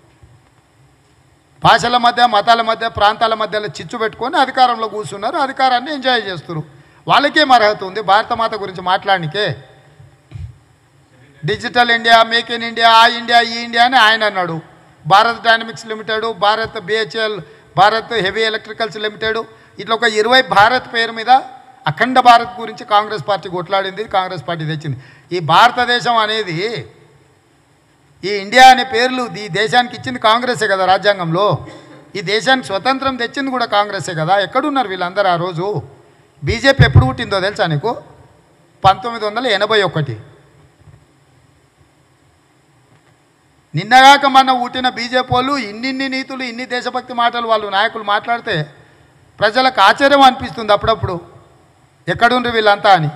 భాషల మధ్య మతాల మధ్య ప్రాంతాల మధ్యలో చిచ్చు పెట్టుకొని అధికారంలో కూర్చున్నారు అధికారాన్ని ఎంజాయ్ చేస్తారు వాళ్ళకేం అర్హత ఉంది భారతమాత గురించి మాట్లాడనికే digital India make in India ఆ ఇండియా ఈ ఇండియా అని ఆయన అన్నాడు Bharat dynamics limited Bharat BHEL Bharat heavy electricals limited ఇట్లా ఒక ఇరవై భారత్ పేరు మీద అఖండ భారత్ గురించి కాంగ్రెస్ పార్టీ కొట్లాడింది కాంగ్రెస్ పార్టీ తెచ్చింది ఈ భారతదేశం అనేది ఈ ఇండియా అనే పేర్లు ఈ దేశానికి ఇచ్చింది కాంగ్రెసే కదా రాజ్యాంగంలో ఈ దేశానికి స్వతంత్రం తెచ్చింది కూడా కాంగ్రెసే కదా ఎక్కడున్నారు వీళ్ళందరూ ఆ రోజు బీజేపీ ఎప్పుడు పుట్టిందో తెలుసా నీకు పంతొమ్మిది వందల ఎనభై ఒకటి నిన్నగాక మన ఊటిన బీజేపీ వాళ్ళు ఇన్నిన్ని నీతులు ఇన్ని దేశభక్తి మాటలు వాళ్ళు నాయకులు మాట్లాడితే ప్రజలకు ఆశ్చర్యం అనిపిస్తుంది అప్పుడప్పుడు ఎక్కడుండ్రు వీళ్ళంతా అని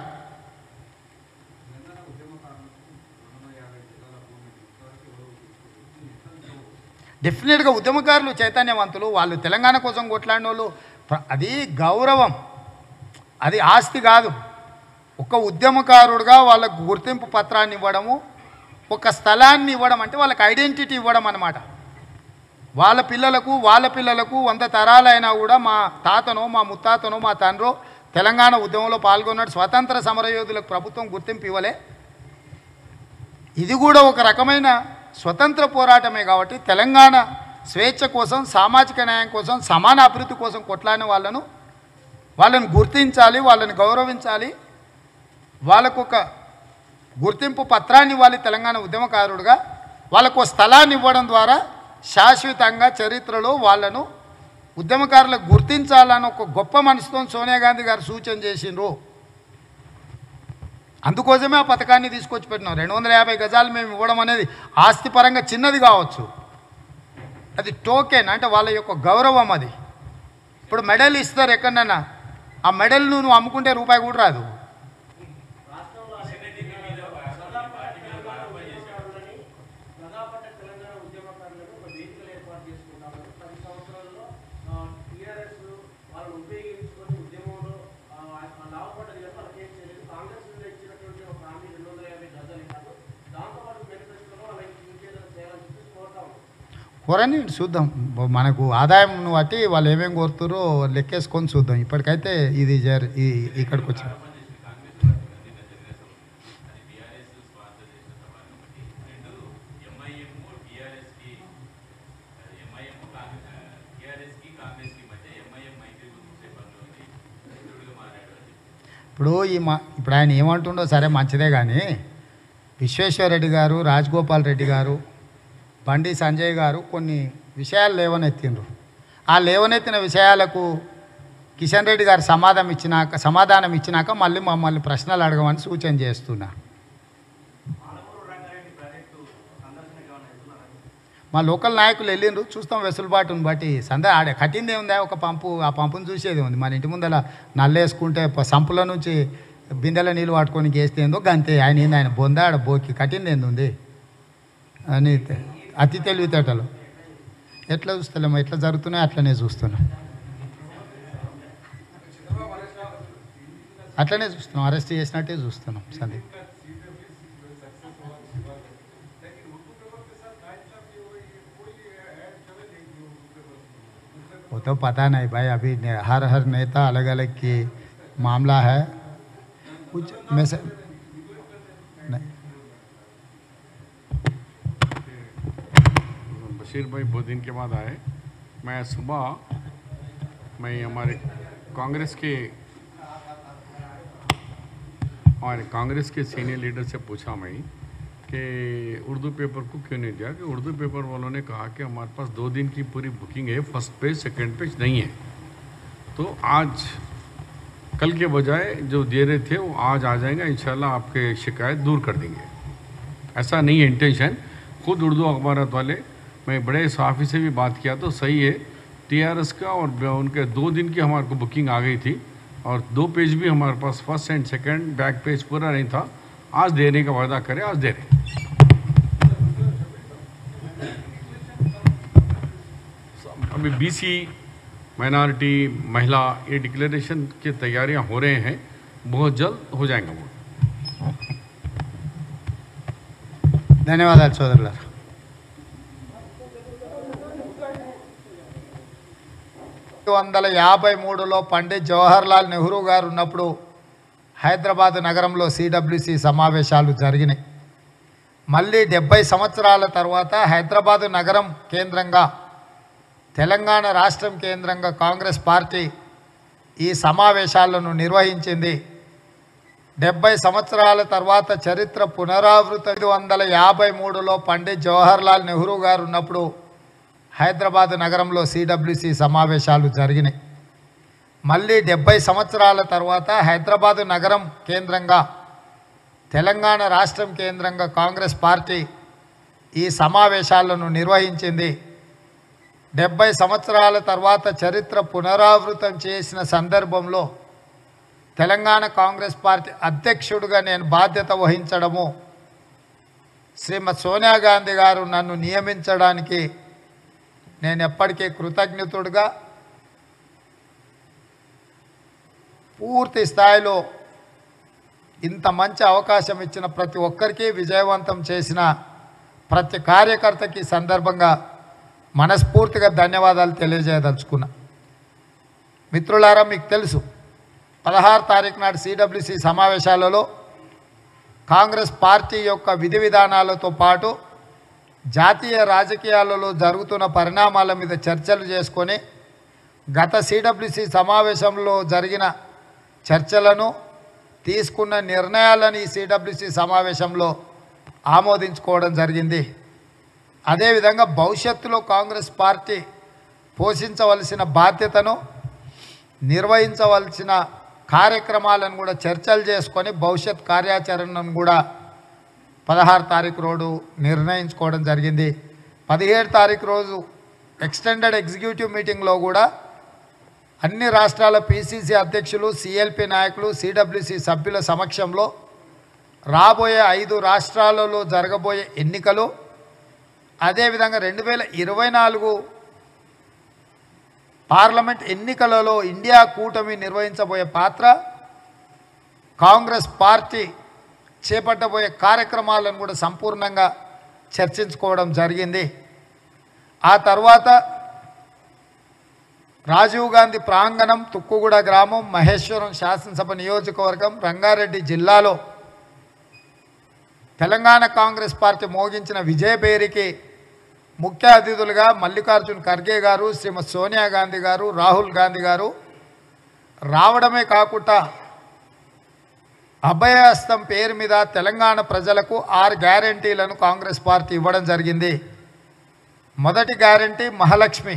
డెఫినెట్గా ఉద్యమకారులు చైతన్యవంతులు వాళ్ళు తెలంగాణ కోసం కొట్లాడిన వాళ్ళు ప్ర- అది గౌరవం అది ఆస్తి కాదు ఒక ఉద్యమకారుడుగా వాళ్ళకు గుర్తింపు పత్రాన్ని ఇవ్వడము ఒక స్థలాన్ని ఇవ్వడం అంటే వాళ్ళకి ఐడెంటిటీ ఇవ్వడం అన్నమాట వాళ్ళ పిల్లలకు వాళ్ళ పిల్లలకు వంద తరాలైనా కూడా మా తాతనో మా ముత్తాతనో మా తండ్రో తెలంగాణ ఉద్యమంలో పాల్గొన్నాడు స్వతంత్ర సమరయోధులకు ప్రభుత్వం గుర్తింపు ఇవ్వలే ఇది కూడా ఒక రకమైన స్వతంత్ర పోరాటమే కాబట్టి తెలంగాణ స్వేచ్ఛ కోసం సామాజిక న్యాయం కోసం సమాన అభివృద్ధి కోసం కొట్లాడిన వాళ్ళను వాళ్ళని గుర్తించాలి వాళ్ళని గౌరవించాలి వాళ్ళకు ఒక గుర్తింపు పత్రాన్ని ఇవ్వాలి తెలంగాణ ఉద్యమకారుడుగా వాళ్ళకు ఒక స్థలాన్ని ఇవ్వడం ద్వారా శాశ్వతంగా చరిత్రలో వాళ్ళను ఉద్యమకారులకు గుర్తించాలని ఒక గొప్ప మనసుతో సోనియా గాంధీ గారు సూచన చేసిండ్రు అందుకోసమే ఆ పథకాన్ని తీసుకొచ్చి పెట్టినాం రెండు వందల యాభై గజాలు మేము ఇవ్వడం అనేది ఆస్తిపరంగా చిన్నది కావచ్చు అది టోకెన్ అంటే వాళ్ళ యొక్క గౌరవం అది ఇప్పుడు మెడల్ ఇస్తారు ఎక్కడన్నా ఆ మెడల్ నువ్వు అమ్ముకుంటే రూపాయి కూడా రాదు రాష్ట్రంలో ప్రజాపట్ట ప్రజాపట్ట తెలంగాణ ఉద్యమకారులను ఒక వేదికలు ఏర్పాటు చేసుకున్నారు పది సంవత్సరాల్లో టీఆర్ఎస్ వాళ్ళని ఉపయోగించుకొని ఉద్యమంలో ఆ, ఆ లాభపడ్డది కానీ వాళ్ళకి ఏం చేయలేదు కాంగ్రెస్ నుండి ఇచ్చినటువంటి ఒక హామీ రెండు వందల యాభై గజాలు ఇచ్చారు దాంతోపాటు మేనిఫెస్టోలో వాళ్ళకి ఇంకేదో చేయాలని చెప్పి కోరుతా ఉన్నాం కోరని చూద్దాం మనకు ఆదాయం బట్టి వాళ్ళు ఏమేమి కోరుతారో లెక్కేసుకొని చూద్దాం ఇప్పటికైతే ఇది జర్ ఈ- ఇక్కడికి వచ్చి ఇప్పుడు ఈ మా ఇప్పుడు ఆయన ఏమంటుండో సరే మంచిదే కానీ విశ్వేశ్వరరెడ్డి గారు రాజగోపాల్ రెడ్డి గారు బండి సంజయ్ గారు కొన్ని విషయాలు లేవనెత్తిండ్రు ఆ లేవనెత్తిన విషయాలకు కిషన్ రెడ్డి గారు సమాధానం ఇచ్చినాక సమాధానం ఇచ్చినాక మళ్ళీ మమ్మల్ని ప్రశ్నలు అడగమని సూచన చేస్తున్నా మా లోకల్ నాయకులు వెళ్ళిండ్రు చూస్తాం వెసులుబాటును బట్టి సంద ఆడే కట్టింది ఏముందా ఒక పంపు ఆ పంపును చూసేది ఉంది మన ఇంటి ముందర నల్లేసుకుంటే ప- సంపుల నుంచి బిందెల నీళ్ళు పట్టుకొని గేస్తే ఏందో గంతే ఆయన ఏంది ఆయన బొంద ఆడ బోకి కట్టింది ఏంది ఉంది అని తె- అతి తెలివితేటలు ఎట్లా చూస్తలేమో ఎట్లా జరుగుతున్నాయో అట్లనే చూస్తున్నాం అట్లనే చూస్తున్నాం అరెస్ట్ చేసినట్టే చూస్తున్నాం సందీప్ वो तो पता नहीं भाई अभी ने- हर हर नेता अलग अलग की मामला है कुछ में से नहीं बशीर भाई बहुत दिन के बाद आए मैं सुबह मैं हमारे कांग्रेस के हमारे कांग्रेस के सीनियर लीडर से पूछा मैं कि उर्दू पेपर को क्यों नहीं दिया कि उर्दू पेपर वालों ने कहा कि हमारे पास दो दिन की पूरी बुकिंग है फर्स्ट पेज सेकंड पेज नहीं है तो आज कल के बजाय जो दे रहे थे वो आज आ जाएंगे इंशाल्लाह आपके शिकायत दूर कर देंगे ऐसा नहीं है इंटेंशन खुद उर्दू अखबार वाले मैं बड़े सहाफ़ी से भी बात किया तो सही है टीआरएस का और ब- उनके दो दिन की हमारे को बुकिंग आ गई थी और दो पेज भी हमारे पास first and second back page पूरा नहीं था आज देने का वादा करें आज दे रहे हैं। अभी बीसी माइनॉरिटी महिला ये डिक्लेरेशन की तैयारियां हो रहे हैं बहुत जल्द हो जाएंगे वो ధన్యవాదాలు సోదరులారా వందల యాభై మూడులో పండిత్ జవహర్లాల్ నెహ్రూ గారు ఉన్నప్పుడు హైదరాబాద్ నగరంలో సిడబ్ల్యూసి సమావేశాలు జరిగినాయి మళ్ళీ డెబ్బై సంవత్సరాల తర్వాత హైదరాబాదు నగరం కేంద్రంగా తెలంగాణ రాష్ట్రం కేంద్రంగా కాంగ్రెస్ పార్టీ ఈ సమావేశాలను నిర్వహించింది డెబ్బై సంవత్సరాల తర్వాత చరిత్ర పునరావృత ఐదు వందల యాభై మూడులో పండిత్ జవహర్లాల్ నెహ్రూ గారు ఉన్నప్పుడు హైదరాబాద్ నగరంలో సిడబ్ల్యూసి సమావేశాలు జరిగినాయి మళ్ళీ డెబ్బై సంవత్సరాల తర్వాత హైదరాబాదు నగరం కేంద్రంగా తెలంగాణ రాష్ట్రం కేంద్రంగా కాంగ్రెస్ పార్టీ ఈ సమావేశాలను నిర్వహించింది డెబ్బై సంవత్సరాల తర్వాత చరిత్ర పునరావృతం చేసిన సందర్భంలో తెలంగాణ కాంగ్రెస్ పార్టీ అధ్యక్షుడిగా నేను బాధ్యత వహించడము శ్రీమతి సోనియా గాంధీ గారు నన్ను నియమించడానికి నేను ఎప్పటికీ కృతజ్ఞతుడుగా పూర్తి స్థాయిలో ఇంత మంచి అవకాశం ఇచ్చిన ప్రతి ఒక్కరికి విజయవంతం చేసిన ప్రతి కార్యకర్తకి ఈ సందర్భంగా మనస్ఫూర్తిగా ధన్యవాదాలు తెలియజేయదలుచుకున్నా మిత్రులారా మీకు తెలుసు పదహారు తారీఖు నాడు సిడబ్ల్యూసి సమావేశాలలో కాంగ్రెస్ పార్టీ యొక్క విధి విధానాలతో పాటు జాతీయ రాజకీయాలలో జరుగుతున్న పరిణామాల మీద చర్చలు చేసుకొని గత సిడబ్ల్యూసి సమావేశంలో జరిగిన చర్చలను తీసుకున్న నిర్ణయాలను ఈ సిడబ్ల్యూసి సమావేశంలో ఆమోదించుకోవడం జరిగింది అదేవిధంగా భవిష్యత్తులో కాంగ్రెస్ పార్టీ పోషించవలసిన బాధ్యతను నిర్వహించవలసిన కార్యక్రమాలను కూడా చర్చలు చేసుకొని భవిష్యత్ కార్యాచరణను కూడా పదహారు తారీఖు రోజు నిర్ణయించుకోవడం జరిగింది పదిహేడు తారీఖు రోజు ఎక్స్టెండెడ్ ఎగ్జిక్యూటివ్ మీటింగ్లో కూడా అన్ని రాష్ట్రాల పీసీసీ అధ్యక్షులు సిఎల్పి నాయకులు సిడబ్ల్యూసి సభ్యుల సమక్షంలో రాబోయే ఐదు రాష్ట్రాలలో జరగబోయే ఎన్నికలు అదేవిధంగా రెండు వేల ఇరవై నాలుగు పార్లమెంట్ ఎన్నికలలో ఇండియా కూటమి నిర్వహించబోయే పాత్ర కాంగ్రెస్ పార్టీ చేపట్టబోయే కార్యక్రమాలను కూడా సంపూర్ణంగా చర్చించుకోవడం జరిగింది ఆ తర్వాత రాజీవ్ గాంధీ ప్రాంగణం తుక్కుగూడ గ్రామం మహేశ్వరం శాసనసభ నియోజకవర్గం రంగారెడ్డి జిల్లాలో తెలంగాణ కాంగ్రెస్ పార్టీ మోగించిన విజయపేరికి ముఖ్య అతిథులుగా మల్లికార్జున్ ఖర్గే గారు శ్రీమతి సోనియా గాంధీ గారు రాహుల్ గాంధీ గారు రావడమే కాకుండా అభయహస్తం పేరు మీద తెలంగాణ ప్రజలకు ఆరు గ్యారంటీలను కాంగ్రెస్ పార్టీ ఇవ్వడం జరిగింది మొదటి గ్యారంటీ మహాలక్ష్మి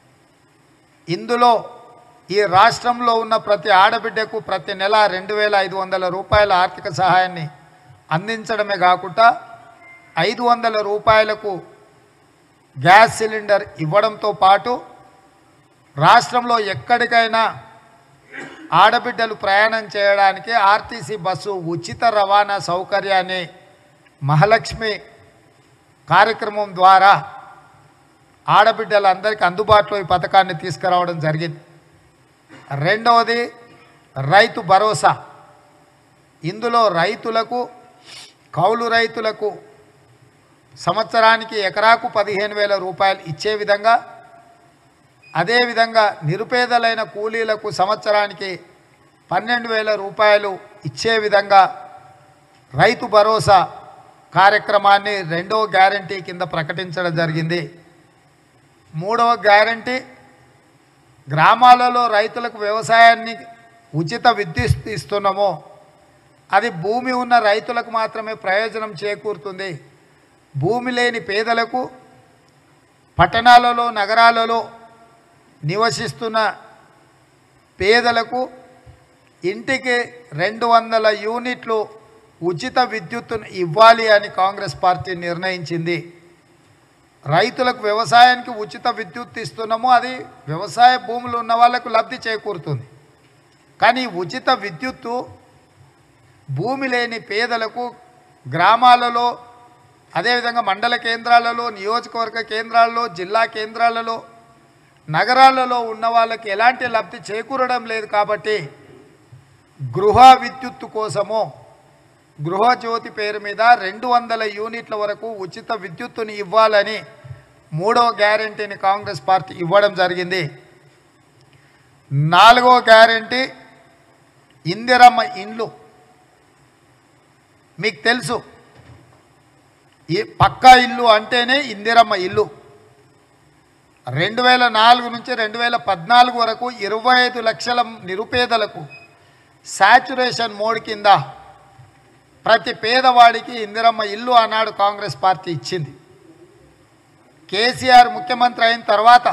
ఇందులో ఈ రాష్ట్రంలో ఉన్న ప్రతి ఆడబిడ్డకు ప్రతి నెల రెండు వేల ఐదు వందల రూపాయల ఆర్థిక సహాయాన్ని అందించడమే కాకుండా ఐదు వందల రూపాయలకు గ్యాస్ సిలిండర్ ఇవ్వడంతో పాటు రాష్ట్రంలో ఎక్కడికైనా ఆడబిడ్డలు ప్రయాణం చేయడానికి ఆర్టీసీ బస్సు ఉచిత రవాణా సౌకర్యాన్ని మహాలక్ష్మి కార్యక్రమం ద్వారా ఆడబిడ్డలందరికీ అందుబాటులో ఈ పథకాన్ని తీసుకురావడం జరిగింది రెండవది రైతు భరోసా ఇందులో రైతులకు కౌలు రైతులకు సంవత్సరానికి ఎకరాకు పదిహేను వేల రూపాయలు ఇచ్చే విధంగా అదేవిధంగా నిరుపేదలైన కూలీలకు సంవత్సరానికి పన్నెండు వేల రూపాయలు ఇచ్చే విధంగా రైతు భరోసా కార్యక్రమాన్ని రెండవ గ్యారంటీ కింద ప్రకటించడం జరిగింది మూడవ గ్యారంటీ గ్రామాలలో రైతులకు వ్యవసాయాన్ని ఉచిత విద్యుత్ ఇస్తున్నామో అది భూమి ఉన్న రైతులకు మాత్రమే ప్రయోజనం చేకూరుతుంది భూమి లేని పేదలకు పట్టణాలలో నగరాలలో నివసిస్తున్న పేదలకు ఇంటికి రెండు వందల యూనిట్లు ఉచిత విద్యుత్తును ఇవ్వాలి అని కాంగ్రెస్ పార్టీ నిర్ణయించింది రైతులకు వ్యవసాయానికి ఉచిత విద్యుత్ ఇస్తున్నాము అది వ్యవసాయ భూములు ఉన్న వాళ్ళకు లబ్ధి చేకూరుతుంది కానీ ఉచిత విద్యుత్తు భూమి లేని పేదలకు గ్రామాలలో అదేవిధంగా మండల కేంద్రాలలో నియోజకవర్గ కేంద్రాలలో జ్జిల్లా కేంద్రాలలో నగరాలలో ఉన్న వాళ్ళకి ఎలాంటి లబ్ధి చేకూరడం లేదు కాబట్టి గృహ విద్యుత్తు కోసము గృహజ్యోతి పేరు మీద రెండు వందల యూనిట్ల వరకు ఉచిత విద్యుత్తుని ఇవ్వాలని మూడవ గ్యారంటీని కాంగ్రెస్ పార్టీ ఇవ్వడం జరిగింది నాలుగో గ్యారంటీ ఇందిరమ్మ ఇండ్లు మీకు తెలుసు ఈ పక్కా ఇల్లు అంటేనే ఇందిరమ్మ ఇల్లు రెండు వేల నాలుగు నుంచి రెండు వేల పద్నాలుగు వరకు ఇరవై ఐదు లక్షల నిరుపేదలకు శాచురేషన్ మోడ్ కింద ప్రతి పేదవాడికి ఇందిరమ్మ ఇల్లు ఆనాడు కాంగ్రెస్ పార్టీ ఇచ్చింది కేసీఆర్ ముఖ్యమంత్రి అయిన తర్వాత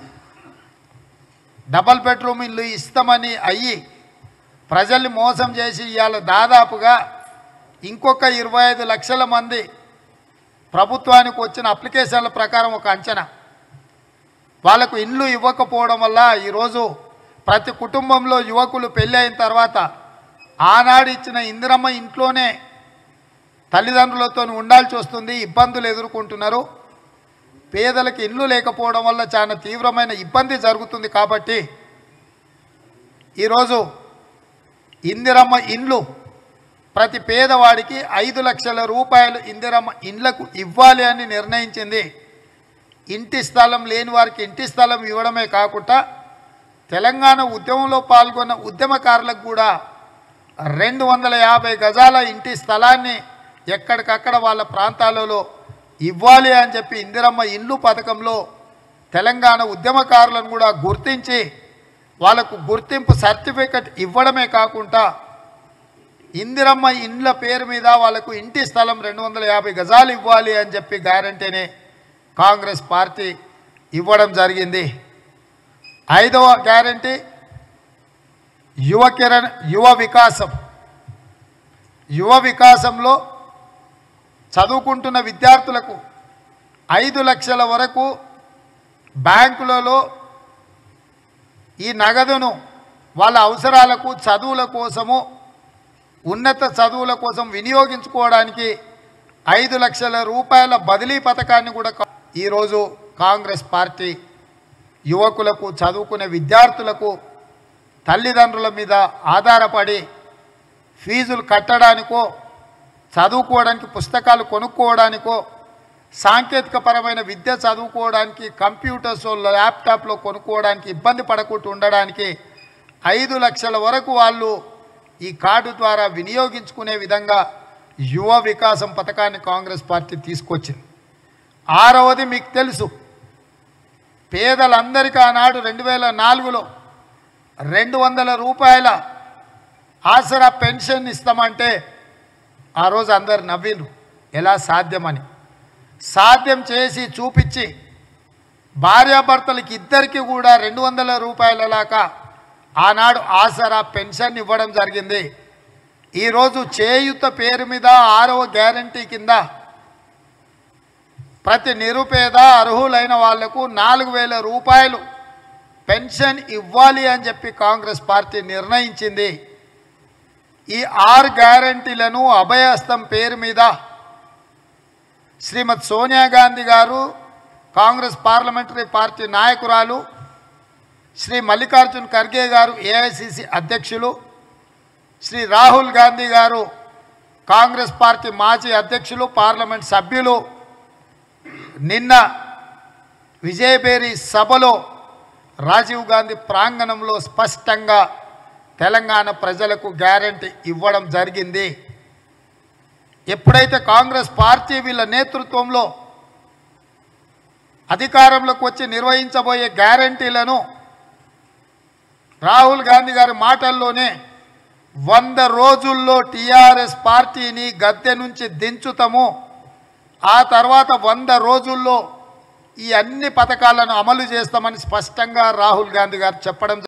డబల్ బెడ్రూమ్ ఇల్లు ఇస్తామని అయ్యి ప్రజల్ని మోసం చేసి ఇవాళ దాదాపుగా ఇంకొక ఇరవై ఐదు లక్షల మంది ప్రభుత్వానికి వచ్చిన అప్లికేషన్ల ప్రకారం ఒక అంచనా వాళ్ళకు ఇండ్లు ఇవ్వకపోవడం వల్ల ఈరోజు ప్రతి కుటుంబంలో యువకులు పెళ్ళి అయిన తర్వాత ఆనాడు ఇచ్చిన ఇందిరమ్మ ఇంట్లోనే తల్లిదండ్రులతో ఉండాల్సి వస్తుంది ఇబ్బందులు ఎదుర్కొంటున్నారు పేదలకు ఇల్లు లేకపోవడం వల్ల చాలా తీవ్రమైన ఇబ్బంది జరుగుతుంది కాబట్టి ఈరోజు ఇందిరమ్మ ఇండ్లు ప్రతి పేదవాడికి ఐదు లక్షల రూపాయలు ఇందిరమ్మ ఇండ్లకు ఇవ్వాలి అని నిర్ణయించింది ఇంటి స్థలం లేని వారికి ఇంటి స్థలం ఇవ్వడమే కాకుండా తెలంగాణ ఉద్యమంలో పాల్గొన్న ఉద్యమకారులకు కూడా రెండు వందల యాభై గజాల ఇంటి స్థలాన్ని ఎక్కడికక్కడ వాళ్ళ ప్రాంతాలలో ఇవ్వాలి అని చెప్పి ఇందిరమ్మ ఇండ్లు పథకంలో తెలంగాణ ఉద్యమకారులను కూడా గుర్తించి వాళ్ళకు గుర్తింపు సర్టిఫికెట్ ఇవ్వడమే కాకుండా ఇందిరమ్మ ఇండ్ల పేరు మీద వాళ్ళకు ఇంటి స్థలం రెండు వందల యాభై గజాలు ఇవ్వాలి అని చెప్పి గ్యారంటీని కాంగ్రెస్ పార్టీ ఇవ్వడం జరిగింది ఐదవ గ్యారంటీ యువ కిరణ్ యువ వికాసం యువ వికాసంలో చదువుకుంటున్న విద్యార్థులకు ఐదు లక్షల వరకు బ్యాంకులలో ఈ నగదును వాళ్ళ అవసరాలకు చదువుల కోసము ఉన్నత చదువుల కోసం వినియోగించుకోవడానికి ఐదు లక్షల రూపాయల బదిలీ పథకాన్ని కూడా కా- ఈరోజు కాంగ్రెస్ పార్టీ యువకులకు చదువుకునే విద్యార్థులకు తల్లిదండ్రుల మీద ఆధారపడి ఫీజులు కట్టడానికో చదువుకోవడానికి పుస్తకాలు కొనుక్కోవడానికో సాంకేతిక పరమైన విద్య చదువుకోవడానికి కంప్యూటర్స్ ల్యాప్టాప్లో కొనుక్కోవడానికి ఇబ్బంది పడకుండా ఉండడానికి ఐదు లక్షల వరకు వాళ్ళు ఈ కార్డు ద్వారా వినియోగించుకునే విధంగా యువ వికాసం పథకాన్ని కాంగ్రెస్ పార్టీ తీసుకొచ్చింది ఆరవది మీకు తెలుసు పేదలందరికీ ఆనాడు రెండు వేల నాలుగులో రెండు వందల రూపాయల ఆసరా పెన్షన్ ఇస్తామంటే ఆ రోజు అందరు నవ్విండ్రు ఎలా సాధ్యమని సాధ్యం చేసి చూపించి భార్యాభర్తలకి ఇద్దరికి కూడా రెండు వందల రూపాయల లాగా ఆనాడు ఆసరా పెన్షన్ ఇవ్వడం జరిగింది ఈరోజు చేయుత పేరు మీద ఆరవ గ్యారంటీ కింద ప్రతి నిరుపేద అర్హులైన వాళ్లకు నాలుగు వేల రూపాయలు పెన్షన్ ఇవ్వాలి అని చెప్పి కాంగ్రెస్ పార్టీ నిర్ణయించింది ఈ ఆరు గ్యారంటీలను అభయహస్తం పేరు మీద శ్రీమతి సోనియా గాంధీ గారు కాంగ్రెస్ పార్లమెంటరీ పార్టీ నాయకురాలు శ్రీ మల్లికార్జున్ ఖర్గే గారు ఏఐసిసి అధ్యక్షులు శ్రీ రాహుల్ గాంధీ గారు కాంగ్రెస్ పార్టీ మాజీ అధ్యక్షులు పార్లమెంట్ సభ్యులు నిన్న విజయబేరి సభలో రాజీవ్ గాంధీ ప్రాంగణంలో స్పష్టంగా తెలంగాణ ప్రజలకు గ్యారంటీ ఇవ్వడం జరిగింది ఎప్పుడైతే కాంగ్రెస్ పార్టీ వీళ్ళ నేతృత్వంలో అధికారంలోకి వచ్చి నిర్వహించబోయే గ్యారంటీలను రాహుల్ గాంధీ గారి మాటల్లోనే వంద రోజుల్లో టీఆర్ఎస్ పార్టీని గద్దె నుంచి దించుతాము ఆ తర్వాత వంద రోజుల్లో ఈ అన్ని పథకాలను అమలు చేస్తామని స్పష్టంగా రాహుల్ గాంధీ గారు చెప్పడం